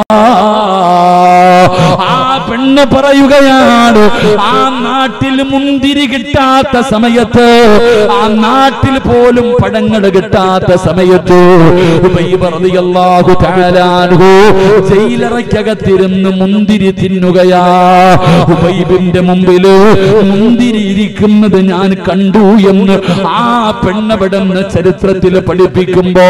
ആ പെണ്ണ് പറയുകയാണ് ആ നാട്ടിൽ മുന്തിരി കിട്ടാത്ത സമയത്ത് ആ നാട്ടിൽ പോലും പഴങ്ങൾ കിട്ടാത്ത സമയത്ത് ഉബൈബ് റളിയല്ലാഹു തആല അൻഹു ജയിലറയ്ക്കകത്തിരുന്ന് മുന്തിരി തിന്നുകയാ ഉബൈബിന്റെ മുമ്പില് മുന്തിരി ഇരിക്കുന്നത് ഞാൻ കണ്ടു എന്ന് ആ പെണ്ണവിടുന്ന് ചരിത്രത്തിൽ പഠിപ്പിക്കുമ്പോ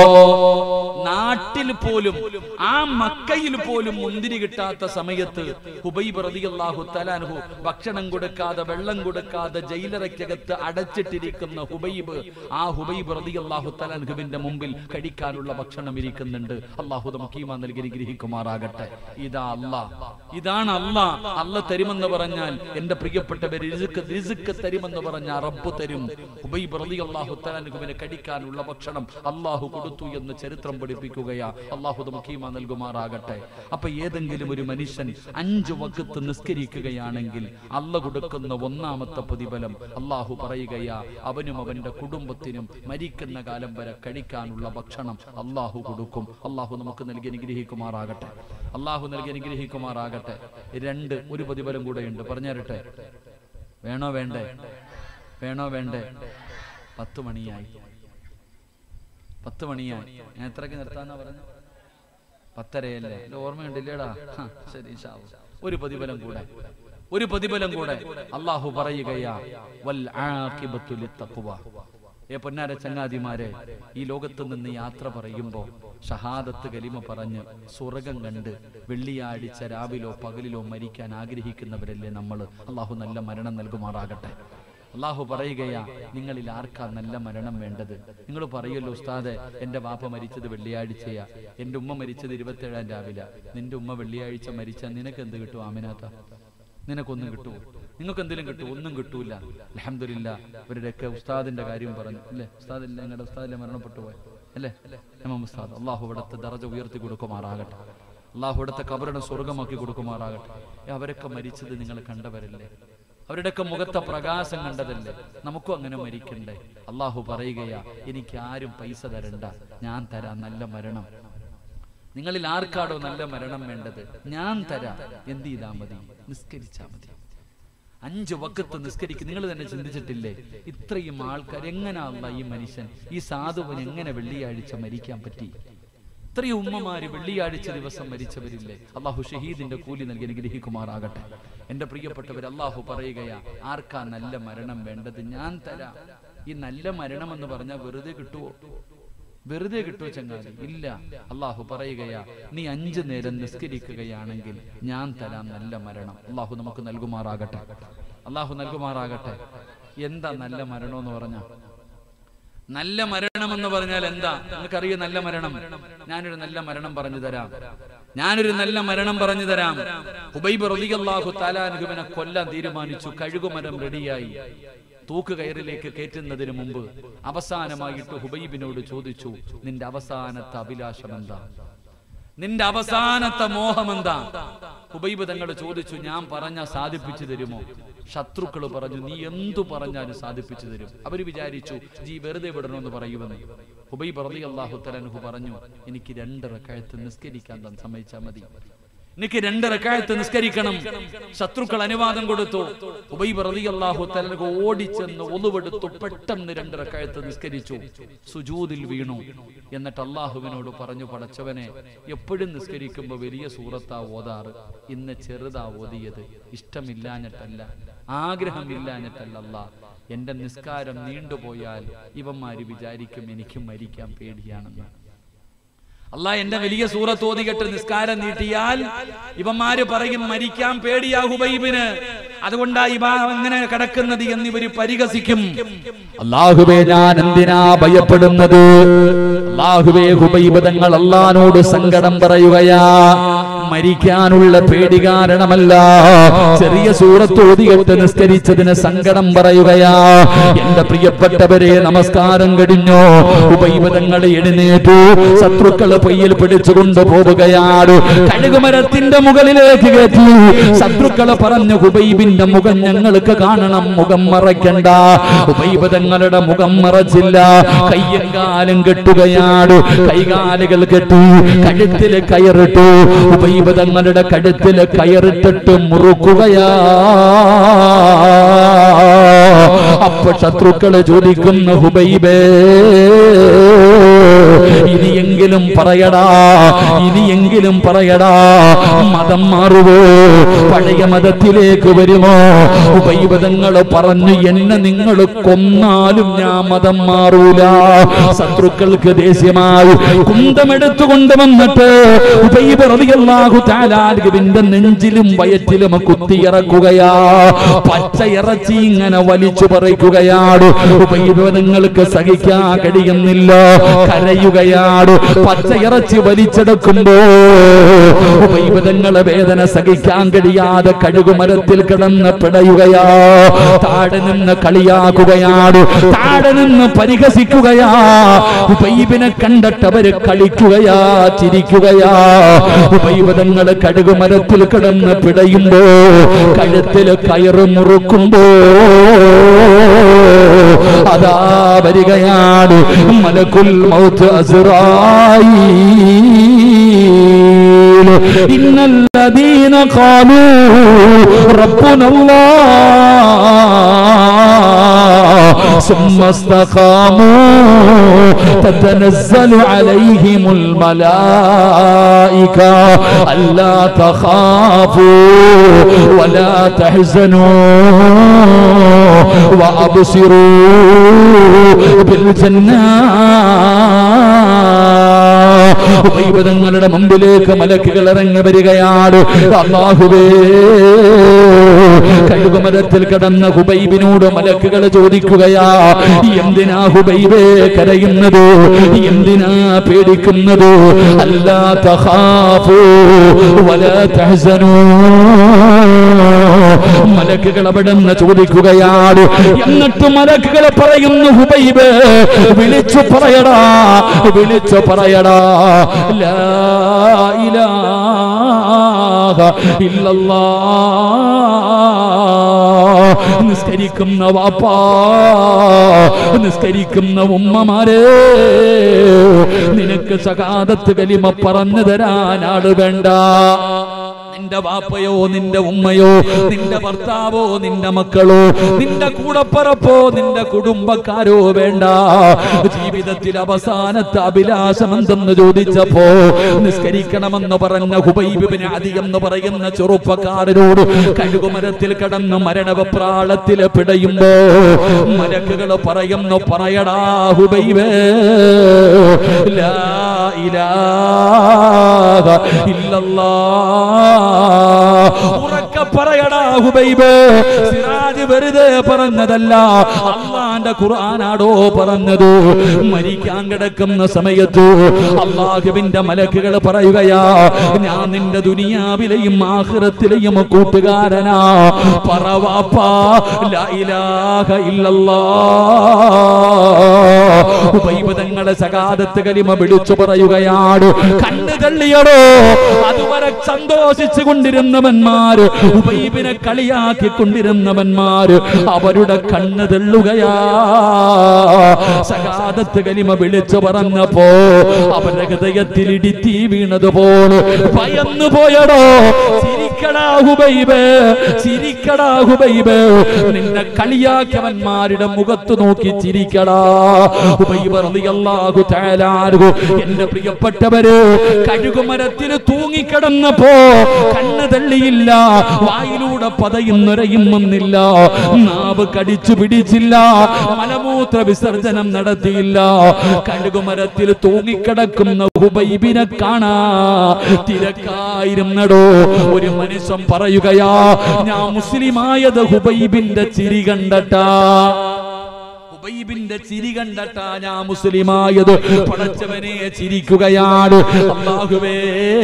നാട്ടിൽ പോലും ആ മക്കയിൽ പോലും മുന്തിരി കിട്ടാത്ത സമയത്ത് ഹുബൈബ് റളിയല്ലാഹു തലാൻഹു ഭക്ഷണം കൊടുക്കാതെ വെള്ളം കൊടുക്കാതെ ജയിലറയ്ക്കകത്ത് അടച്ചിട്ടിരിക്കുന്ന ഹുബൈബ് ആ ഹുബൈബ് റളിയല്ലാഹു തലാൻഹുവിന്റെ മുമ്പിൽ കഴിക്കാനുള്ള ഭക്ഷണം ഇരിക്കുന്നുണ്ട് അള്ളാഹു നമുക്ക് ഈമാൻ നൽകി ഗ്രഹിക്കുമാറാകട്ടെ ഇതാ അല്ലാ ഇതാണ് അല്ലാ അല്ല തരുമെന്ന് പറഞ്ഞാൽ എന്റെ പ്രിയപ്പെട്ടവർ രിസുക്ക് രിസുക്ക് തരുമെന്ന് പറഞ്ഞ റബ്ബ് തരും ഹുബൈബ് റളിയല്ലാഹു തലാൻഹുവിന് കഴിക്കാനുള്ള ഭക്ഷണം അള്ളാഹു കൊടുത്തു എന്ന് ചരിത്രം പഠിപ്പിക്കുകയാ അള്ളാഹു നമുക്ക് ഈമാൻ നൽകുമാറാകട്ടെ അപ്പൊ ഏതെങ്കിലും ഒരു മനുഷ്യൻ അഞ്ചു വക്കത്ത് നിസ്കരിക്കുകയാണെങ്കിൽ അല്ല കൊടുക്കുന്ന ഒന്നാമത്തെ പ്രതിഫലം അള്ളാഹു പറയുകയാ അവനും അവന്റെ കുടുംബത്തിനും മരിക്കുന്ന കാലം വരെ കഴിക്കാനുള്ള ഭക്ഷണം അള്ളാഹു കൊടുക്കും അള്ളാഹു നമുക്ക് നൽകി അനുഗ്രഹിക്കുമാറാകട്ടെ അള്ളാഹു നൽകി അനുഗ്രഹിക്കുമാറാകട്ടെ രണ്ട് ഒരു പ്രതിഫലം കൂടെയുണ്ട് പറഞ്ഞുതരട്ടെ വേണോ വേണ്ടേ വേണോ വേണ്ടേ പത്ത് മണിയായി പത്ത് മണിയായി ഞാൻ എത്രക്ക് നിർത്താന്നാ പറഞ്ഞു പത്തരയല്ലേ എന്റെ ഓർമ്മയുണ്ടില്ലേടാ ഹാ, ശരി ഇൻഷാ അല്ലാ. ഒരു പ്രതിഫലം കൂടെ ഒരു പ്രതിഫലം കൂടെ അള്ളാഹു പറയുകയാ വൽ ആഖിബത്തു ലിത്തഖ്വ. ഏ പൊന്നാര ചങ്ങാതിമാരെ ഈ ലോകത്ത് നിന്ന് യാത്ര പറയുമ്പോ ഷഹാദത്ത് കലിമ പറഞ്ഞ് സ്വർഗം കണ്ട് വെള്ളിയാഴ്ച രാവിലോ പകലിലോ മരിക്കാൻ ആഗ്രഹിക്കുന്നവരല്ലേ നമ്മൾ അള്ളാഹു നല്ല മരണം നൽകുമാറാകട്ടെ അള്ളാഹു പറയുകയാ നിങ്ങളിൽ ആർക്കാ നല്ല മരണം വേണ്ടത് നിങ്ങൾ പറയുമല്ലോ ഉസ്താദെ എന്റെ വാപ്പ മരിച്ചത് വെള്ളിയാഴ്ചയാ എന്റെ ഉമ്മ മരിച്ചത് ഇരുപത്തേഴാം രാവിലെ നിന്റെ ഉമ്മ വെള്ളിയാഴ്ച മരിച്ച നിനക്ക് എന്ത് കിട്ടും ആമിനാത്ത നിനക്കൊന്നും കിട്ടുമോ നിങ്ങൾക്ക് എന്തെങ്കിലും കിട്ടും ഒന്നും കിട്ടൂല അലഹമില്ല ഇവരുടെയൊക്കെ ഉസ്താദിന്റെ കാര്യം പറഞ്ഞു അല്ലേ ഉസ്താദില്ല ഞങ്ങളുടെ ഉസ്താദിലെ മരണപ്പെട്ടു പോയ അല്ലേ എം ഉസ്താദ് അള്ളാഹു ഇവിടുത്തെ ദറജ ഉയർത്തി കൊടുക്കുമാറാകട്ടെ അള്ളാഹു ഇവിടുത്തെ കബറിനെ സ്വർഗമാക്കി കൊടുക്കുമാറാകട്ടെ ഏ, അവരൊക്കെ മരിച്ചത് നിങ്ങൾ കണ്ടവരല്ലേ അവരുടെയൊക്കെ മുഖത്തെ പ്രകാശം കണ്ടതല്ലേ നമുക്കും അങ്ങനെ മരിക്കണ്ടേ അള്ളാഹു പറയുകയാ എനിക്ക് ആരും പൈസ തരണ്ട ഞാൻ തരാം നല്ല മരണം നിങ്ങളിൽ ആർക്കാടോ നല്ല മരണം വേണ്ടത് ഞാൻ തരാം എന്ത് ചെയ്താ മതി നിസ്കരിച്ചാ മതി അഞ്ച് വക്കത്ത് നിസ്കരിക്കും നിങ്ങൾ തന്നെ ചിന്തിച്ചിട്ടില്ലേ ഇത്രയും ആൾക്കാർ എങ്ങനെയാ ഈ മനുഷ്യൻ ഈ സാധുവിന് എങ്ങനെ വെള്ളിയാഴ്ച മരിക്കാൻ പറ്റി ഇത്രയും ഉമ്മമാര് വെള്ളിയാഴ്ച ദിവസം മരിച്ചവരില്ലേ അള്ളാഹു ഷഹീദിന്റെ കൂലി നൽകി അനുഗ്രഹിക്കുമാറാകട്ടെ എന്റെ പ്രിയപ്പെട്ടവർ അള്ളാഹു പറയുകയാ ആർക്കാ നല്ല മരണം വേണ്ടത് ഞാൻ തരാം ഈ നല്ല മരണം എന്ന് പറഞ്ഞാൽ വെറുതെ കിട്ടുവോ വെറുതെ കിട്ടുമോ ചങ്ങാതി ഇല്ല അള്ളാഹു പറയുകയാ നീ അഞ്ചു നേരം നിസ്കരിക്കുകയാണെങ്കിൽ ഞാൻ തരാം നല്ല മരണം അള്ളാഹു നമുക്ക് നൽകുമാറാകട്ടെ അള്ളാഹു നൽകുമാറാകട്ടെ എന്താ നല്ല മരണം എന്ന് പറഞ്ഞ നല്ല മരണം എന്ന് പറഞ്ഞാൽ എന്താ നിനക്കറിയോ നല്ല മരണം ഞാനൊരു നല്ല മരണം പറഞ്ഞു തരാം ഞാനൊരു നല്ല മരണം പറഞ്ഞു തരാം ഹുബൈബ് റളിയല്ലാഹു താലാനുഹുവിനെ കൊല്ലാൻ തീരുമാനിച്ചു കഴുകുമരം റെഡിയായി തൂക്ക് കയറിലേക്ക് കയറ്റുന്നതിന് മുമ്പ് അവസാനമായിട്ട് ഹുബൈബിനോട് ചോദിച്ചു നിന്റെ അവസാനത്തെ അഭിലാഷം എന്താ നിന്റെ അവസാനത്തെ മോഹം എന്താ ഹുബൈബ് തങ്ങൾ ചോദിച്ചു ഞാൻ പറഞ്ഞ സാധിപ്പിച്ചു തരുമോ ശത്രുക്കൾ പറഞ്ഞു നീ എന്തു പറഞ്ഞാലും സാധിപ്പിച്ചു തരും അവര് വിചാരിച്ചു ജീ വെറുതെ വിടണമെന്ന് പറയുമെന്ന് ഹുബൈബ് റളി അള്ളാഹു തലൻഹു പറഞ്ഞു എനിക്ക് രണ്ട് റക്കായത്ത് നിസ്കരിക്കാൻ താൻ സമ്മതിച്ചാൽ മതി എനിക്ക് രണ്ട് റക്കായത്ത് നിസ്കരിക്കണം ശത്രുക്കൾ അനുവാദം കൊടുത്തു ഉബൈബ് റളിയല്ലാഹു തആല ഓടിച്ചെന്ന് ഒളിവെടുത്തു പെട്ടെന്ന് രണ്ട് റക്കായത്ത് നിസ്കരിച്ചു സുജൂദിൽ വീണു എന്നിട്ട് അള്ളാഹുവിനോട് പറഞ്ഞു പടച്ചവനെ എപ്പോഴും നിസ്കരിക്കുമ്പോൾ വലിയ സൂറത്താ ഓതാറ് ഇന്ന് ചെറുതാ ഓതിയത് ഇഷ്ടമില്ലാഞ്ഞിട്ടല്ല ആഗ്രഹമില്ലാഞ്ഞിട്ടല്ല അല്ലാ എന്റെ നിസ്കാരം നീണ്ടുപോയാൽ ഇവന്മാര് വിചാരിക്കും എനിക്ക് മരിക്കാൻ പേടിയാണെന്ന് അല്ല എന്റെ വലിയ സൂറത്ത് ഓതികെട്ട് നിസ്കാരം നീട്ടിയാൽ ഇവന്മാര് പറയും മരിക്കാൻ പേടിയാ ഹുബൈബിന് അതുകൊണ്ടാ ഇവ അങ്ങനെ കിടക്കുന്നത് എന്നിവര് പരിഹസിക്കും അള്ളാഹുവേ ഞാൻ എന്തിനാ ഭയപ്പെടുന്നത് അള്ളാഹുവേ ഹുബൈബ് തങ്ങൾ അള്ളഹാനോട് സങ്കടം പറയുകയാ മരിക്കാനുള്ള പേടി കാരണമല്ല ചെറിയ സൂറത്ത് ഓതികെട്ട് നിസ്കരിച്ചതിന് സങ്കടം പറയുകയാ എന്റെ പ്രിയപ്പെട്ടവരെ നമസ്കാരം കഴിഞ്ഞു ഹുബൈബ് തങ്ങൾ എഴുന്നേറ്റു ശത്രുക്കള് പൊയ്യിൽ പിടിച്ചുകൊണ്ട് പോവുകയാണ് കഴുകുമരത്തിന്റെ മുകളിലേക്ക് കയറ്റി ശത്രുക്കള് പറഞ്ഞു ഹുബൈബിന്റെ മുഖം ഞങ്ങൾക്ക് കാണണം മുഖം മറയ്ക്കണ്ട ഹുബൈബ് തങ്ങളുടെ മുഖം മറച്ചില്ല കയ്യും കാലും കെട്ടുകയാണ് കൈകാലുകൾ കെട്ടി കഴുത്തിൽ കയറിട്ടു ഹുബൈബ് തങ്ങളുടെ കഴുത്തിൽ കയറിട്ടിട്ട് മുറുക്കുകയാ അപ്പൊ ശത്രുക്കള് ചോദിക്കുന്ന ഹുബൈബേ ഇനിയെങ്കിലും പറയടാ ഇനിയെങ്കിലും പറയടാ മതം മാറുവോ പഴയ മതത്തിലേക്ക് വരുമോ ഉപൈവതങ്ങൾ പറഞ്ഞു എന്നെ നിങ്ങൾ കൊന്നാലും ഞാൻ മതം മാറൂല ശത്രുക്കൾക്ക് ദേഷ്യമായി കുന്തമെടുത്തു കൊണ്ടുവന്നിട്ട് ഉപൈവറിയാഹു താലാലുവിന്റെ നെഞ്ചിലും വയറ്റിലും കുത്തിയിറക്കുകയാ പച്ച ഇറച്ചി ഇങ്ങനെ വലിച്ചു പറിക്കുകയാണ് ഉപൈവതങ്ങൾക്ക് സഹിക്കാൻ കഴിയുന്നില്ല കരയുകയാണ് പച്ച ഇറച്ചി വലിച്ചെടുക്കുമ്പോ ഉപൈവതങ്ങളെ വേദന സഹിക്കാൻ കഴിയാതെ കഴുകുമരത്തിൽ കിടന്ന് പിടയുകയാ താഴെ നിന്ന് കളിയാക്കുകയാണ് താഴെ നിന്ന് പരിഹസിക്കുകയാ ഉപൈബിനെ കണ്ടിട്ട് അവര് കളിക്കുകയാ ചിരിക്കുകയാ ഉപൈവതങ്ങള് കഴുകുമരത്തിൽ കിടന്ന് പിടയുമ്പോ കഴുത്തിൽ കയറ് മുറുക്കുമ്പോ അതാ വരികയാണ് മലക്കുൽ മൗത്ത് അസ്റായീൽ ഇന്നല്ലദീന ഖാലൂ റബ്ബുന അല്ലാഹ് ثم استقاموا تتنزل عليهم الملائكة ألا تخافوا ولا تحزنوا وأبصروا بالجنة ഉപൈബദങ്ങളുടെ മുമ്പിലേക്ക് മലക്കുകൾ ഇറങ്ങി വരികയാണ് അള്ളാഹുവേ കഴുകുമരത്തിൽ കിടന്ന ഹുബൈബിനോട് മലക്കുകൾ ചോദിക്കുകയാ എന്തിനാ ഹുബൈബേ കരയുന്നത് എന്തിനാ പേടിക്കുന്നത് അല്ലാ തഖാഫു വലാ തഹ്സനൂ മലക്കുകൾ അവിടെ നിന്ന് ചോദിക്കുകയാണ് എന്നിട്ട് മലക്കുകൾ പറയുന്നു ഹുബൈബ് വിളിച്ചു പറയടാ വിളിച്ചു പറയടാ ലാ ഇലാഹ ഇല്ലല്ലാഹ് നിസ്കരിക്കുന്ന വാപ്പാ നിസ്കരിക്കുന്ന ഉമ്മമാരെ നിനക്ക് സകാദത്ത് കലിമ പറഞ്ഞു തരാൻ ആള് വേണ്ട നിന്റെ വാപ്പയോ നിന്റെ ഉമ്മയോ നിന്റെ ഭർത്താവോ നിന്റെ മക്കളോ നിന്റെ കൂടപ്പറപ്പോ നിന്റെ കുടുംബക്കാരോ വേണ്ട ജീവിതത്തിൽ അവസാനത്തെ അഭിലാഷം എന്തെന്ന് ചോദിച്ചപ്പോ നിസ്കരിക്കണമെന്ന് പറഞ്ഞ ഹുബൈബിന് അധികം എന്ന് പറയുന്ന ചെറുപ്പക്കാരനോട് കഴുകുമരത്തിൽ കടന്ന് മരണവപ്രാളത്തിൽ പിടയുമ്പോ മലക്കുകൾ പറയുന്നു പറയടാ ഹുബൈബേ ലാ ഇലാഹ ഇല്ലല്ലാഹ് ഉറക്കെ പറയടാ ഹുബൈബ് സിറാജ് വെറുതെ പറഞ്ഞതല്ല അള്ളാന്റെ ഖുർആനാടോ പറഞ്ഞത് മരിക്കാൻ കിടക്കുന്ന സമയത്ത് അള്ളാഹുവിന്റെ മലക്കുകൾ പറയുകയാ ഞാൻ നിന്റെ ദുനിയാവിലെയും ആഖിറത്തിലെയും കൂട്ടുകാരനാ പറവാപ്പാ ലാ ഇലാഹ ഇല്ലല്ലാഹ് ഉബൈബ് തങ്ങളെ സകാദത്ത് കലിമ വിളിച്ചു പറയുകയാണ് കണ്ണു തള്ളിയടോ അതുവരെ സന്തോഷിച്ചു കൊണ്ടിരുന്നവന്മാര് ഉബൈബിനെ കളിയാക്കി കൊണ്ടിരുന്നവന്മാര് അവരുടെ കണ്ണ് തള്ളുകയാ സകാദത്ത് കലിമ വിളിച്ചു പറഞ്ഞപ്പോ അവരുടെ ഹൃദയത്തിൽ ഇടിത്തീ വീണതുപോലെ ഭയന്നു പോയടോ ചിരിക്കടാ ഹുബൈബ് ചിരിക്കടാ ഹുബൈബ് നിന്നെ കളിയാക്കിയവന്മാരുടെ മുഖത്ത് നോക്കി ചിരിക്കടാ ഹുബൈബ് റളിയല്ലാഹു തആല അൻഹു എന്റെ പ്രിയപ്പെട്ടവര് കഴുകുമരത്തിൽ തൂങ്ങിക്കിടന്നപ്പോ കണ്ണ് തള്ളിയില്ല വായിലൂടെ പതയുന്നൊരയും വന്നില്ല നാവ് കടിച്ചു പിടിച്ചില്ല മലമൂത്ര വിസർജനം നടത്തിയില്ല കഴുകുമരത്തിൽ തൂങ്ങിക്കിടക്കുന്ന ഹുബൈബിനെ കാണാ തിരക്കായിരുന്നടോ ഒരു മനുഷ്യൻ പറയുകയാ ഞാൻ മുസ്ലിമായത് ഹുബൈബിന്റെ ചിരി കണ്ടട്ടാ ഹുബൈബിന്റെ ചിരി കണ്ടട്ടാ ഞാൻ മുസ്ലിമായത് പടച്ചവനെ ചിരിക്കുകയാണ് അള്ളാഹുവേ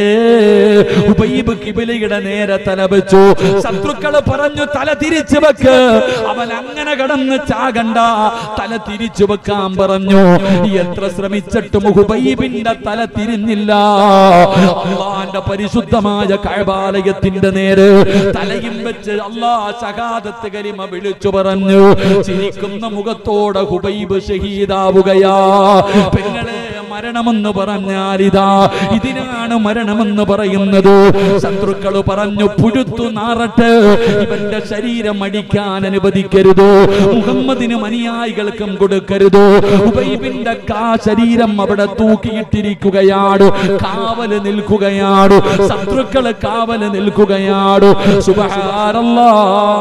ഹുബൈബ് കിബിലയുടെ നേരെ തല വെച്ചു ശത്രുക്കള് പറഞ്ഞു തല തിരിച്ചു വെക്ക് അവൻ അങ്ങനെ കടന്ന് ചാകണ്ട തല തിരിച്ചു വെക്കാൻ പറഞ്ഞു എത്ര ശ്രമിച്ചിട്ടും ഹുബൈബിന്റെ തല തിരിഞ്ഞില്ല അള്ളാന്റെ പരിശുദ്ധമായ കഴബാലയത്തിന്റെ നേരെ തലയും വെച്ച് അള്ളാ ശകാദത്ത് കലിമ വിളിച്ചു പറഞ്ഞു ചിരിക്കുന്ന മുഖത്തോടെ ഹുബൈബ് ഷഹീദാവുകയാ പെങ്ങളെ മരണമെന്ന് പറഞ്ഞാൽ ഇതാ ഇതിനാണ് മരണമെന്ന് പറയുന്നത് ശത്രുക്കള് പറഞ്ഞു പുഴുത്തു നാറട്ട് ഇവന്റെ ശരീരം അടിക്കാൻ അനുവദിക്കരുത് മുഹമ്മദിനും അനുയായികൾക്കും കൊടുക്കരുത് ഉബൈബിന്റെ കാ ശരീരം അവിടെ തൂക്കിയിട്ടിരിക്കുകയാണ് കാവല് നിൽക്കുകയാണ് ശത്രുക്കള് കാവല് നിൽക്കുകയാണ് സുബഹാനല്ലാ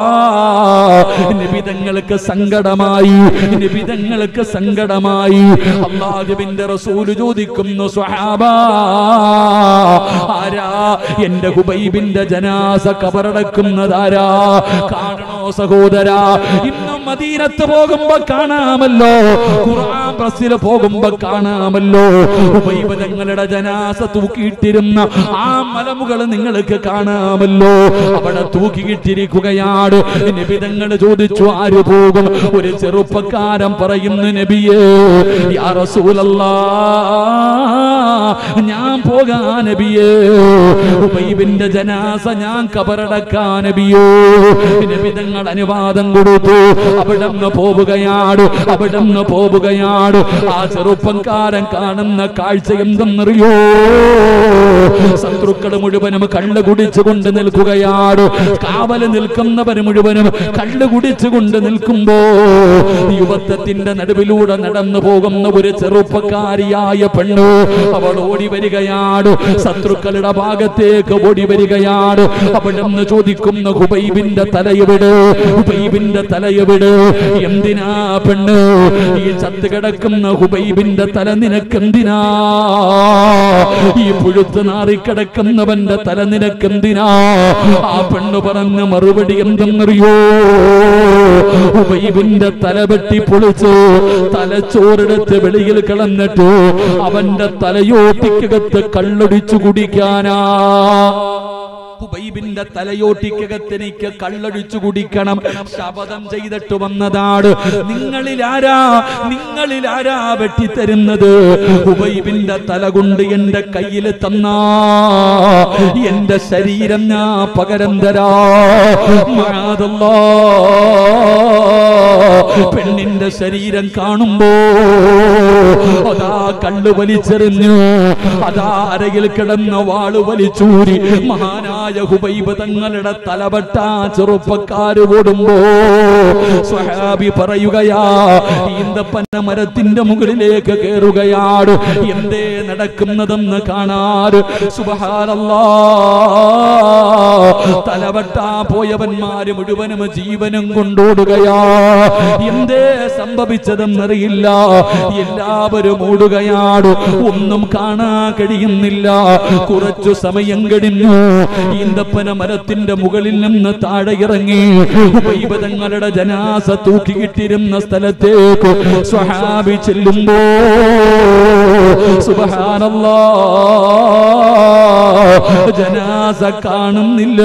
നിബിതങ്ങൾക്ക് സങ്കടമായി നിബിതങ്ങൾക്ക് സങ്കടമായി അള്ളാഹുവിന്റെ റസൂല് ചോദിക്കുന്നു സ്വഹാബ ആരാ എന്റെ ഹുബൈബിന്റെ ജനാസ കബറടക്കുന്നതാരാ കാണണോ സഹോദര ഇന്നും മദീനത്ത് പോകുമ്പോ കാണാമല്ലോ ഖുർആൻ ബസ്സിൽ പോകുമ്പോ കാണാമല്ലോ ഹുബൈബ് തങ്ങളുടെ ജനാസ തൂക്കിയിട്ടിരുന്ന ആ മലമുകൾ നിങ്ങൾക്ക് കാണാമല്ലോ അവിടെ തൂക്കിയിട്ടിരിക്കുകയാണ് നബിതങ്ങൾ ചോദിച്ചു ആര് പോകും ഒരു ചെറുപ്പക്കാരൻ പറയുന്നു നബിയേ യാ റസൂലല്ലാ ഞാൻ പോകാ നബിയേ ഉബൈബിന്റെ ജനാസ ഞാൻ കബറടക്കാൻ നബിയോ നബിതങ്ങൾ അനുവാദം കൊടുത്തു അവിടന്ന് പോവുകയാണ് അവിടന്ന് പോവുകയാണ് ആ ചെറുപ്പക്കാരൻ കാണുന്ന കാഴ്ച എന്തെന്നറിയോ ശത്രുക്കൾ മുഴുവനും കള്ള് കുടിച്ചുകൊണ്ട് നിൽക്കുകയാണ് കാവല് നിൽക്കുന്നവർ മുഴുവനും കള്ള് കുടിച്ചുകൊണ്ട് നിൽക്കുമ്പോ യുവത്വത്തിന്റെ നടുവിലൂടെ നടന്നു പോകുന്ന ഒരു ചെറുപ്പക്കാരിയായ പെണ്ണു അവൾ ഓടി വരികയാണ് ശത്രുക്കളുടെ ഭാഗത്തേക്ക് ഓടി വരികയാണ് അവിടെന്ന് ചോദിക്കുന്ന ഹുബൈബിന്റെ തലയെവിടെ ഹുബൈബിന്റെ തലയെവിടെ എന്തിനാ പെണ്ണ് ഈ ചത്ത് കിടക്കുന്ന ഹുബൈബിന്റെ തല നിനക്കെന്തിനാ ഈ പുഴുത്ത് നാറിക്കിടക്കുന്നവന്റെ തല നിനക്കെന്തിനാ ആ പെണ്ണ് പറഞ്ഞ മറുപടി എന്തെന്നറിയോ ഉബൈബിന്റെ തല വെട്ടി പൊളിച്ച് തലച്ചോറെടുത്ത് വെളിയിൽ കളഞ്ഞിട്ട് അവന്റെ തലയോട്ടിക്കകത്ത് കള്ളൊടിച്ചു കുടിക്കാനാ ഹുബൈബിന്റെ തലയോട്ടിക്കകത്ത് എനിക്ക് കള്ളൊഴിച്ചു കുടിക്കണം ശപഥം ചെയ്തിട്ട് വന്നതാണ് നിങ്ങളിൽ ആരാ നിങ്ങളിൽ ആരാ വെട്ടിത്തരുന്നത് ഹുബൈബിന്റെ തല കൊണ്ട് എന്റെ കയ്യിൽ തന്നാ എന്റെ ശരീരം ഞാൻ പകരം തരാ മഴാതല്ലോ പെണ്ണിന്റെ ശരീരം കാണുമ്പോ അതാ കള്ളു വലിച്ചെറിഞ്ഞു അതാ അരയിൽ കിടന്ന വാള് വലിച്ചൂരി മഹാനായ മഹാനായ ഹുബൈബ് തങ്ങളുടെ തലവട്ട ചെറുപ്പക്കാര് ഓടുമ്പോ സ്വഹാബി പറയുകയാ ഈന്തപ്പന മരത്തിന്റെ മുകളിലേക്ക് കയറുകയാണ് എന്തേ നടക്കുന്നതെന്ന് കാണാറ് സുബഹാനല്ലാ തലവട്ടാ പോയവന്മാര് മുഴുവനും ജീവനും കൊണ്ടോടുകയാ എന്തേ സംഭവിച്ചതെന്നറിയില്ല എല്ലാവരും ഓടുകയാണ് ഒന്നും കാണാൻ കഴിയുന്നില്ല കുറച്ചു സമയം കഴിഞ്ഞു ഈന്തപ്പന മരത്തിന്റെ മുകളിൽ നിന്ന് താഴെ ഇറങ്ങി വൈബതങ്ങളുടെ ജനാസ തൂക്കിയിട്ടിരുന്ന സ്ഥലത്തേക്ക് സ്വഹാബി ചെല്ലുമ്പോ സുബഹാനല്ലാ ജനാസ കാണുന്നില്ല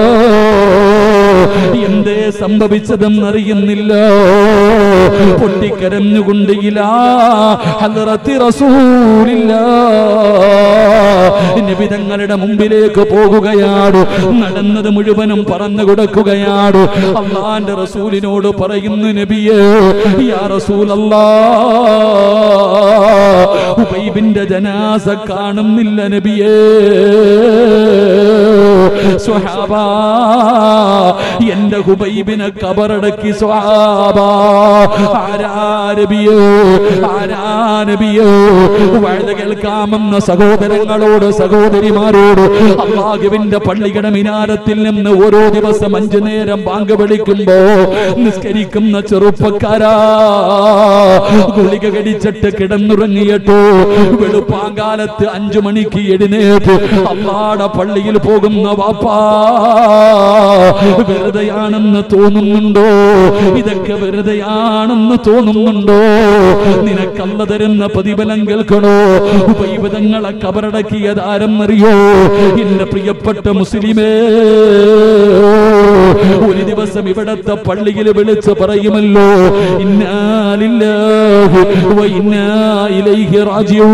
എന്തേ സംഭവിച്ചതെന്നറിയുന്നില്ല പൊട്ടിക്കരഞ്ഞുകൊണ്ട് ഇലാ ഹദ്റത്തി റസൂലില്ല നിബിതങ്ങളുടെ മുമ്പിലേക്ക് പോകുകയാണ് നടന്നത് മുഴുവനും പറഞ്ഞു കൊടുക്കുകയാണ് അള്ളാന്റെ റസൂലിനോട് പറയുന്നു നബിയേ യാ റസൂലല്ലാ ഉബൈബിന്റെ ജനാസ കാണുന്നില്ല നബിയേ സ്വഹാബ എന്റെ ഹുബൈബിനെ കബറടക്കി സ്വഹാബ ആരാരബിയോ ആരാനബിയോ വഴുത കേൾക്കാമെന്ന സഹോദരങ്ങളോട് സഹോദരിമാരോട് അള്ളാഹുവിന്റെ പള്ളിയുടെ മിനാരത്തിൽ നിന്ന് ഓരോ ദിവസം അഞ്ചു നേരം ബാങ്ക് വിളിക്കുമ്പോ നിസ്കരിക്കുന്ന ചെറുപ്പക്കാരാ ഗുളിക കടിച്ചിട്ട് കിടന്നുറങ്ങിയട്ടോ വെളുപ്പാങ്കാലത്ത് അഞ്ചു മണിക്ക് എഴുന്നേറ്റ് അള്ളാടെ പള്ളിയിൽ പോകുന്ന വാപ്പാ വെറുതെയാണെന്ന് തോന്നുന്നുണ്ടോ ഇതൊക്കെ വെറുതെയാണെന്ന് തോന്നുന്നുണ്ടോ നിനക്കല്ല തരുന്ന പ്രതിഫലം കേൾക്കണോ ഉപൈവതങ്ങളെ കബറടക്കിയത് ആരെന്നറിയോ എന്റെ പ്രിയപ്പെട്ട മുസ്ലിമേ ഒരു ദിവസം ഇവിടത്തെ പള്ളിയിൽ വിളിച്ച് പറയുമല്ലോ ഇന്നാലില്ലാഹു വ ഇന്നാ ഇലൈഹി റാജിഊൻ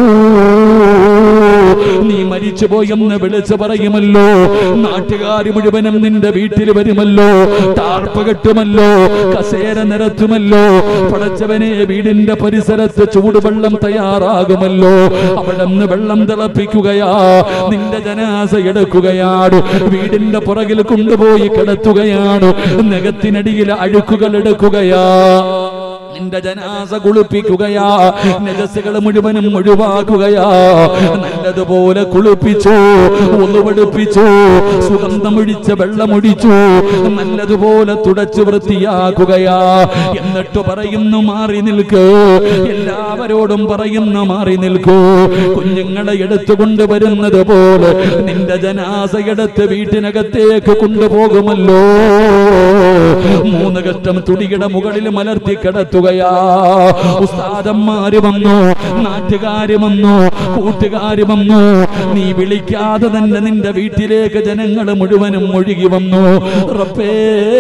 നീ മരിച്ചു പോയെന്ന് വിളിച്ചു പറയുമല്ലോ നാട്ടുകാർ മുഴുവനും നിന്റെ വീട്ടിൽ വരുമല്ലോ ടാർപ്പ് കെട്ടുമല്ലോ കസേര നിരത്തുമല്ലോ പടച്ചവനെ വീടിന്റെ പരിസരത്ത് ചൂടുവെള്ളം തയ്യാറാകുമല്ലോ അവിടെ നിന്ന് വെള്ളം തിളപ്പിക്കുകയാ നിന്റെ ജനാസ എടുക്കുകയാണ് വീടിന്റെ പുറകിൽ കൊണ്ടുപോയി കിടത്തുകയാണ് നഖത്തിനടിയിൽ അഴുക്കുകൾ എടുക്കുകയാ നിന്റെ ജനാസ കുളിപ്പിക്കുകയാ നജസുകൾ മുഴുവനും ഒഴിവാക്കുകയാ നല്ലതുപോലെ കുളിപ്പിച്ചു ഒന്നുപെടുപ്പിച്ചു സുഗന്ധമൊഴിച്ച വെള്ളമൊഴിച്ചു നല്ലതുപോലെ തുടച്ചു വൃത്തിയാക്കുകയാ എന്നിട്ട് പറയുന്നു മാറി നിൽക്ക് എല്ലാവരോടും പറയുന്നു മാറി നിൽക്കൂ കുഞ്ഞുങ്ങളെ എടുത്തുകൊണ്ട് വരുന്നത് പോലെ നിന്റെ ജനാസ എടുത്ത് വീട്ടിനകത്തേക്ക് കൊണ്ടുപോകുമല്ലോ മൂന്ന് കഷ്ടം തുടിയുടെ മുകളിൽ മലർത്തി കിടത്തുകയാ ഉസ്താദന്മാര് വന്നു നാട്ടുകാര് വന്നു കൂട്ടുകാര് വന്നു നീ വിളിക്കാതെ തന്നെ നിന്റെ വീട്ടിലേക്ക് ജനങ്ങൾ മുഴുവനും ഒഴുകി വന്നു റബ്ബേ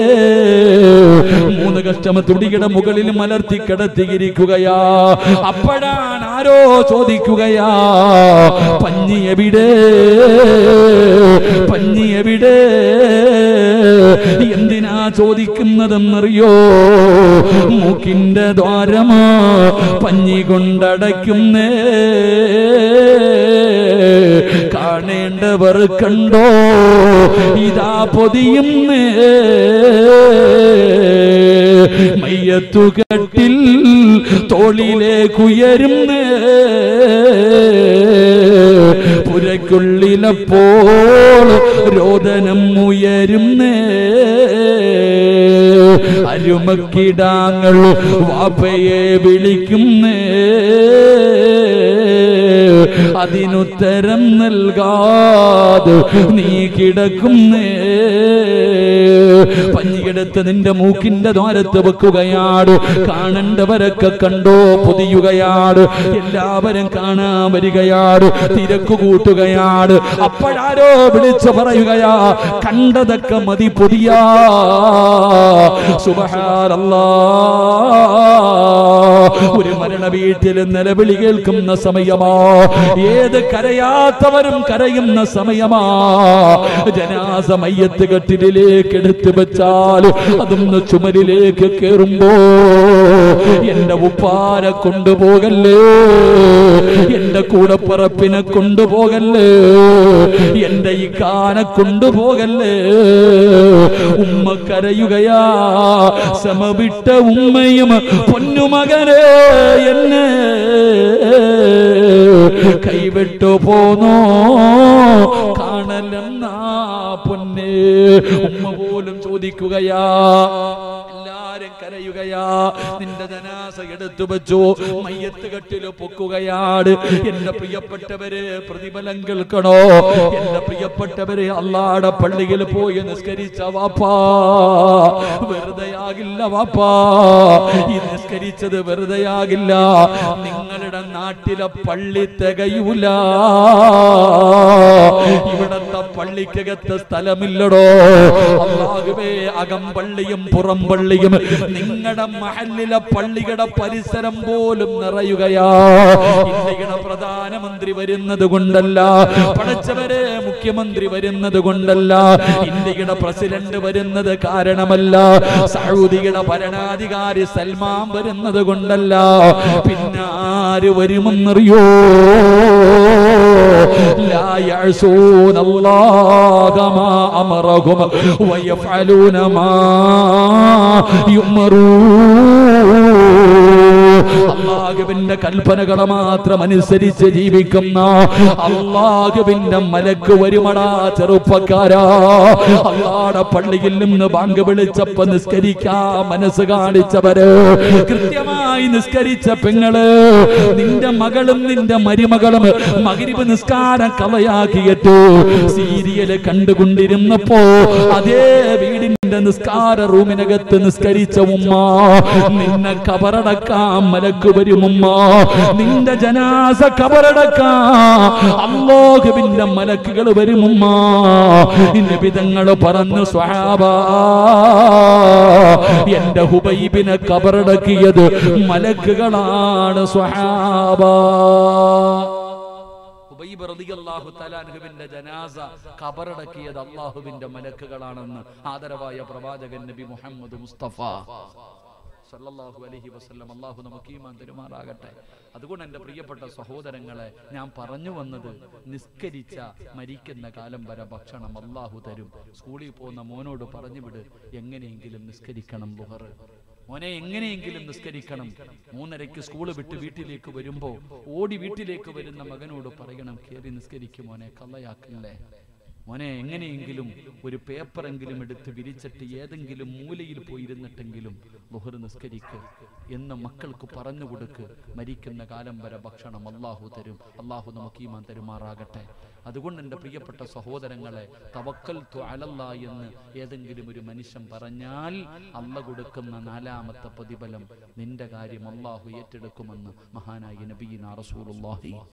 മൂന്ന് കഷ്ടം തുടിയുടെ മുകളിൽ മലർത്തി കിടത്തിയിരിക്കുകയാ അപ്പോഴാണ് ആരോ ചോദിക്കുകയാ പഞ്ഞി എവിടെ പഞ്ഞി എവിടെ എന്തിനാ ചോദിക്കുന്നതെന്നറിയോ മൂക്കിന്റെ ദ്വാരമോ പഞ്ഞി കൊണ്ടടയ്ക്കുന്നേ കാണേണ്ടവർ കണ്ടോ ഇതാ പൊതിയുന്നേ മയ്യത്തുകട്ടിൽ തോളിലേക്കുയരുന്നേ പുരയ്ക്കുള്ളിലപ്പോൾ രോദനം ഉയരുന്നേ അരുമക്കിടാങ്ങൾ വാപ്പയെ വിളിക്കുന്നേ അതിനുത്തരം നൽകാതെ നീ കിടക്കുന്നേ പഞ്ഞിയെടുത്ത് നിന്റെ മൂക്കിന്റെ ദ്വാരത്ത് വെക്കുകയാണ് കാണേണ്ടവരൊക്കെ കണ്ടോ പൊതിയുകയാണ് എല്ലാവരും കാണാൻ വരികയാണ് തിരക്കു കൂട്ടുകയാണ് അപ്പോഴാരോ വിളിച്ചു പറയുകയാ കണ്ടതൊക്കെ മതി പൊതിയാ സുബഹാനല്ലാ ഒരു മരണ വീട്ടിൽ നിലവിളി കേൾക്കുന്ന സമയമാ ഏത് കരയാത്തവരും കരയുന്ന സമയമാ ജനാസ മയ്യത്ത് കെട്ടിലേക്ക് എടുത്ത് എടുത്തു വെച്ചാൽ അതൊന്ന് ചുമരിലേക്ക് കേറുമ്പോ എന്റെ ഉപ്പാരെ കൊണ്ടുപോകല്ലേ എന്റെ കൂടപ്പറപ്പിനെ കൊണ്ടുപോകല്ലേ എന്റെ ഈ കാനെ കൊണ്ടുപോകല്ലേ ഉമ്മ കരയുകയാ സമവിട്ട ഉമ്മയും പൊന്നുമകനെ എന്നെ കൈവിട്ടു പോന്നോ കാണലെന്നാ പൊന്നെ ഉമ്മ പോലും ചോദിക്കുകയാ എല്ലാരും കരയുകയാ നിന്റെ ജനാസ എടുത്തു വെച്ചു മയ്യത്ത് കെട്ടില് പൊക്കുകയാണ് എന്റെ പ്രിയപ്പെട്ടവര് പ്രതിഫലം കേൾക്കണോ എന്റെ പ്രിയപ്പെട്ടവര് അള്ളാടെ പള്ളിയിൽ പോയി നിസ്കരിച്ച വാപ്പാ വെറുതെയാകില്ല വാപ്പാ ഈ നിസ്കരിച്ചത് വെറുതെയാകില്ല നിങ്ങളുടെ നാട്ടിലെ പള്ളി തികയൂല ഇവിടത്തെ പള്ളിക്കകത്ത് സ്ഥലമില്ലടോ അള്ളാഹുവേ അകം പള്ളിയും പുറം പള്ളിയും നിങ്ങളുടെ മഹലിലെ പള്ളിയുടെ പരിസരം പോലും നിറയുകയാ ഇന്ത്യയുടെ പ്രധാനമന്ത്രി വരുന്നത് കൊണ്ടല്ല പടച്ചവരെ മുഖ്യമന്ത്രി വരുന്നത് കൊണ്ടല്ല ഇന്ത്യയുടെ പ്രസിഡന്റ് വരുന്നത് കാരണമല്ല സൗദിയുടെ ഭരണാധികാരി സൽമാൻ വരുന്നത് കൊണ്ടല്ല പിന്നെ ആര് വരുമെന്നറിയോ لا يعصون الله ما أمرهم ويفعلون ما يؤمرون അള്ളാഹുവിന്റെ കൽപ്പനകളെ മാത്രം അനുസരിച്ച് ജീവിക്കുന്ന അള്ളാഹുവിന്റെ മലക്ക് വരുമടാ ചെറുപ്പക്കാരാ അള്ളാടെ പള്ളിയിൽ നിന്ന് ബാങ്ക് വിളിച്ചപ്പോ നിസ്കരിക്കാ മനസ്സ് കാണിച്ചവര് കൃത്യമായി നിസ്കരിച്ച പെങ്ങള് നിന്റെ മകളും നിന്റെ മരുമകളും മകരിവ് നിസ്കാരം കളയാക്കിയിട്ട് സീരിയല് കണ്ടുകൊണ്ടിരുന്നപ്പോ അതേ വീടിന്റെ നിസ്കാര റൂമിനകത്ത് നിസ്കരിച്ച ഉമ്മ നിന്നെ കബറടക്കാൻ മലക്ക് വരും ഉമ്മ നിന്റെ ജനാസ കബറടക്കാൻ അള്ളാഹുവിന്റെ മലക്കുകൾ വരും ഉമ്മ നിബിതങ്ങൾ പറഞ്ഞു സ്വഹാബ എന്റെ ഹുബൈബിനെ കബറടക്കിയത് മലക്കുകളാണ് സ്വഹാബ ഉബൈബ് റളിയല്ലാഹു തആല അൻഹുവിന്റെ ജനാസ ഖബറടക്കിയത് അള്ളാഹുവിന്റെ മലക്കുകളാണെന്ന് ആദരവായ പ്രവാചകൻ നബി മുഹമ്മദ് മുസ്തഫ സല്ലല്ലാഹു അലൈഹി വസല്ലം അള്ളാഹു നമുക്ക് ഈമാൻ തരുമാറാകട്ടെ അതുകൊണ്ട് എൻ്റെ പ്രിയപ്പെട്ട സഹോദരങ്ങളെ ഞാൻ പറഞ്ഞു വന്നത് നിസ്കരിച്ച മരിക്കുന്ന കാലം വരെ ഭക്ഷണം അള്ളാഹു തരും സ്കൂളിൽ പോകുന്ന മോനോട് പറഞ്ഞു വിട് എങ്ങനെയെങ്കിലും നിസ്കരിക്കണം ബുഹർ മോനെ എങ്ങനെയെങ്കിലും നിസ്കരിക്കണം മൂന്നരയ്ക്ക് സ്കൂള് വിട്ട് വീട്ടിലേക്ക് വരുമ്പോ ഓടി വീട്ടിലേക്ക് വരുന്ന മകനോട് പറയണം കയറി നിസ്കരിക്കും മോനെ കള്ളയാക്കല്ലേ മോനെ എങ്ങനെയെങ്കിലും ഒരു പേപ്പറെങ്കിലും എടുത്ത് വിരിച്ചിട്ട് ഏതെങ്കിലും മൂലയിൽ പോയിരുന്നിട്ടെങ്കിലും ലുഹർ നിസ്കരിക്ക് എന്ന് മക്കൾക്ക് പറഞ്ഞു കൊടുക്ക് മരിക്കുന്ന കാലം വരെ ഭക്ഷണം അള്ളാഹു തരും അള്ളാഹു നമുക്ക് ഈമാൻ തരുമാറാകട്ടെ അതുകൊണ്ട് എൻ്റെ പ്രിയപ്പെട്ട സഹോദരങ്ങളെ തവക്കൽ അലല്ല എന്ന് ഏതെങ്കിലും ഒരു മനുഷ്യൻ പറഞ്ഞാൽ അല്ല കൊടുക്കുന്ന നാലാമത്തെ പ്രതിഫലം നിന്റെ കാര്യം അള്ളാഹു ഏറ്റെടുക്കുമെന്ന് മഹാനായി നബീന റസൂലുള്ളാഹി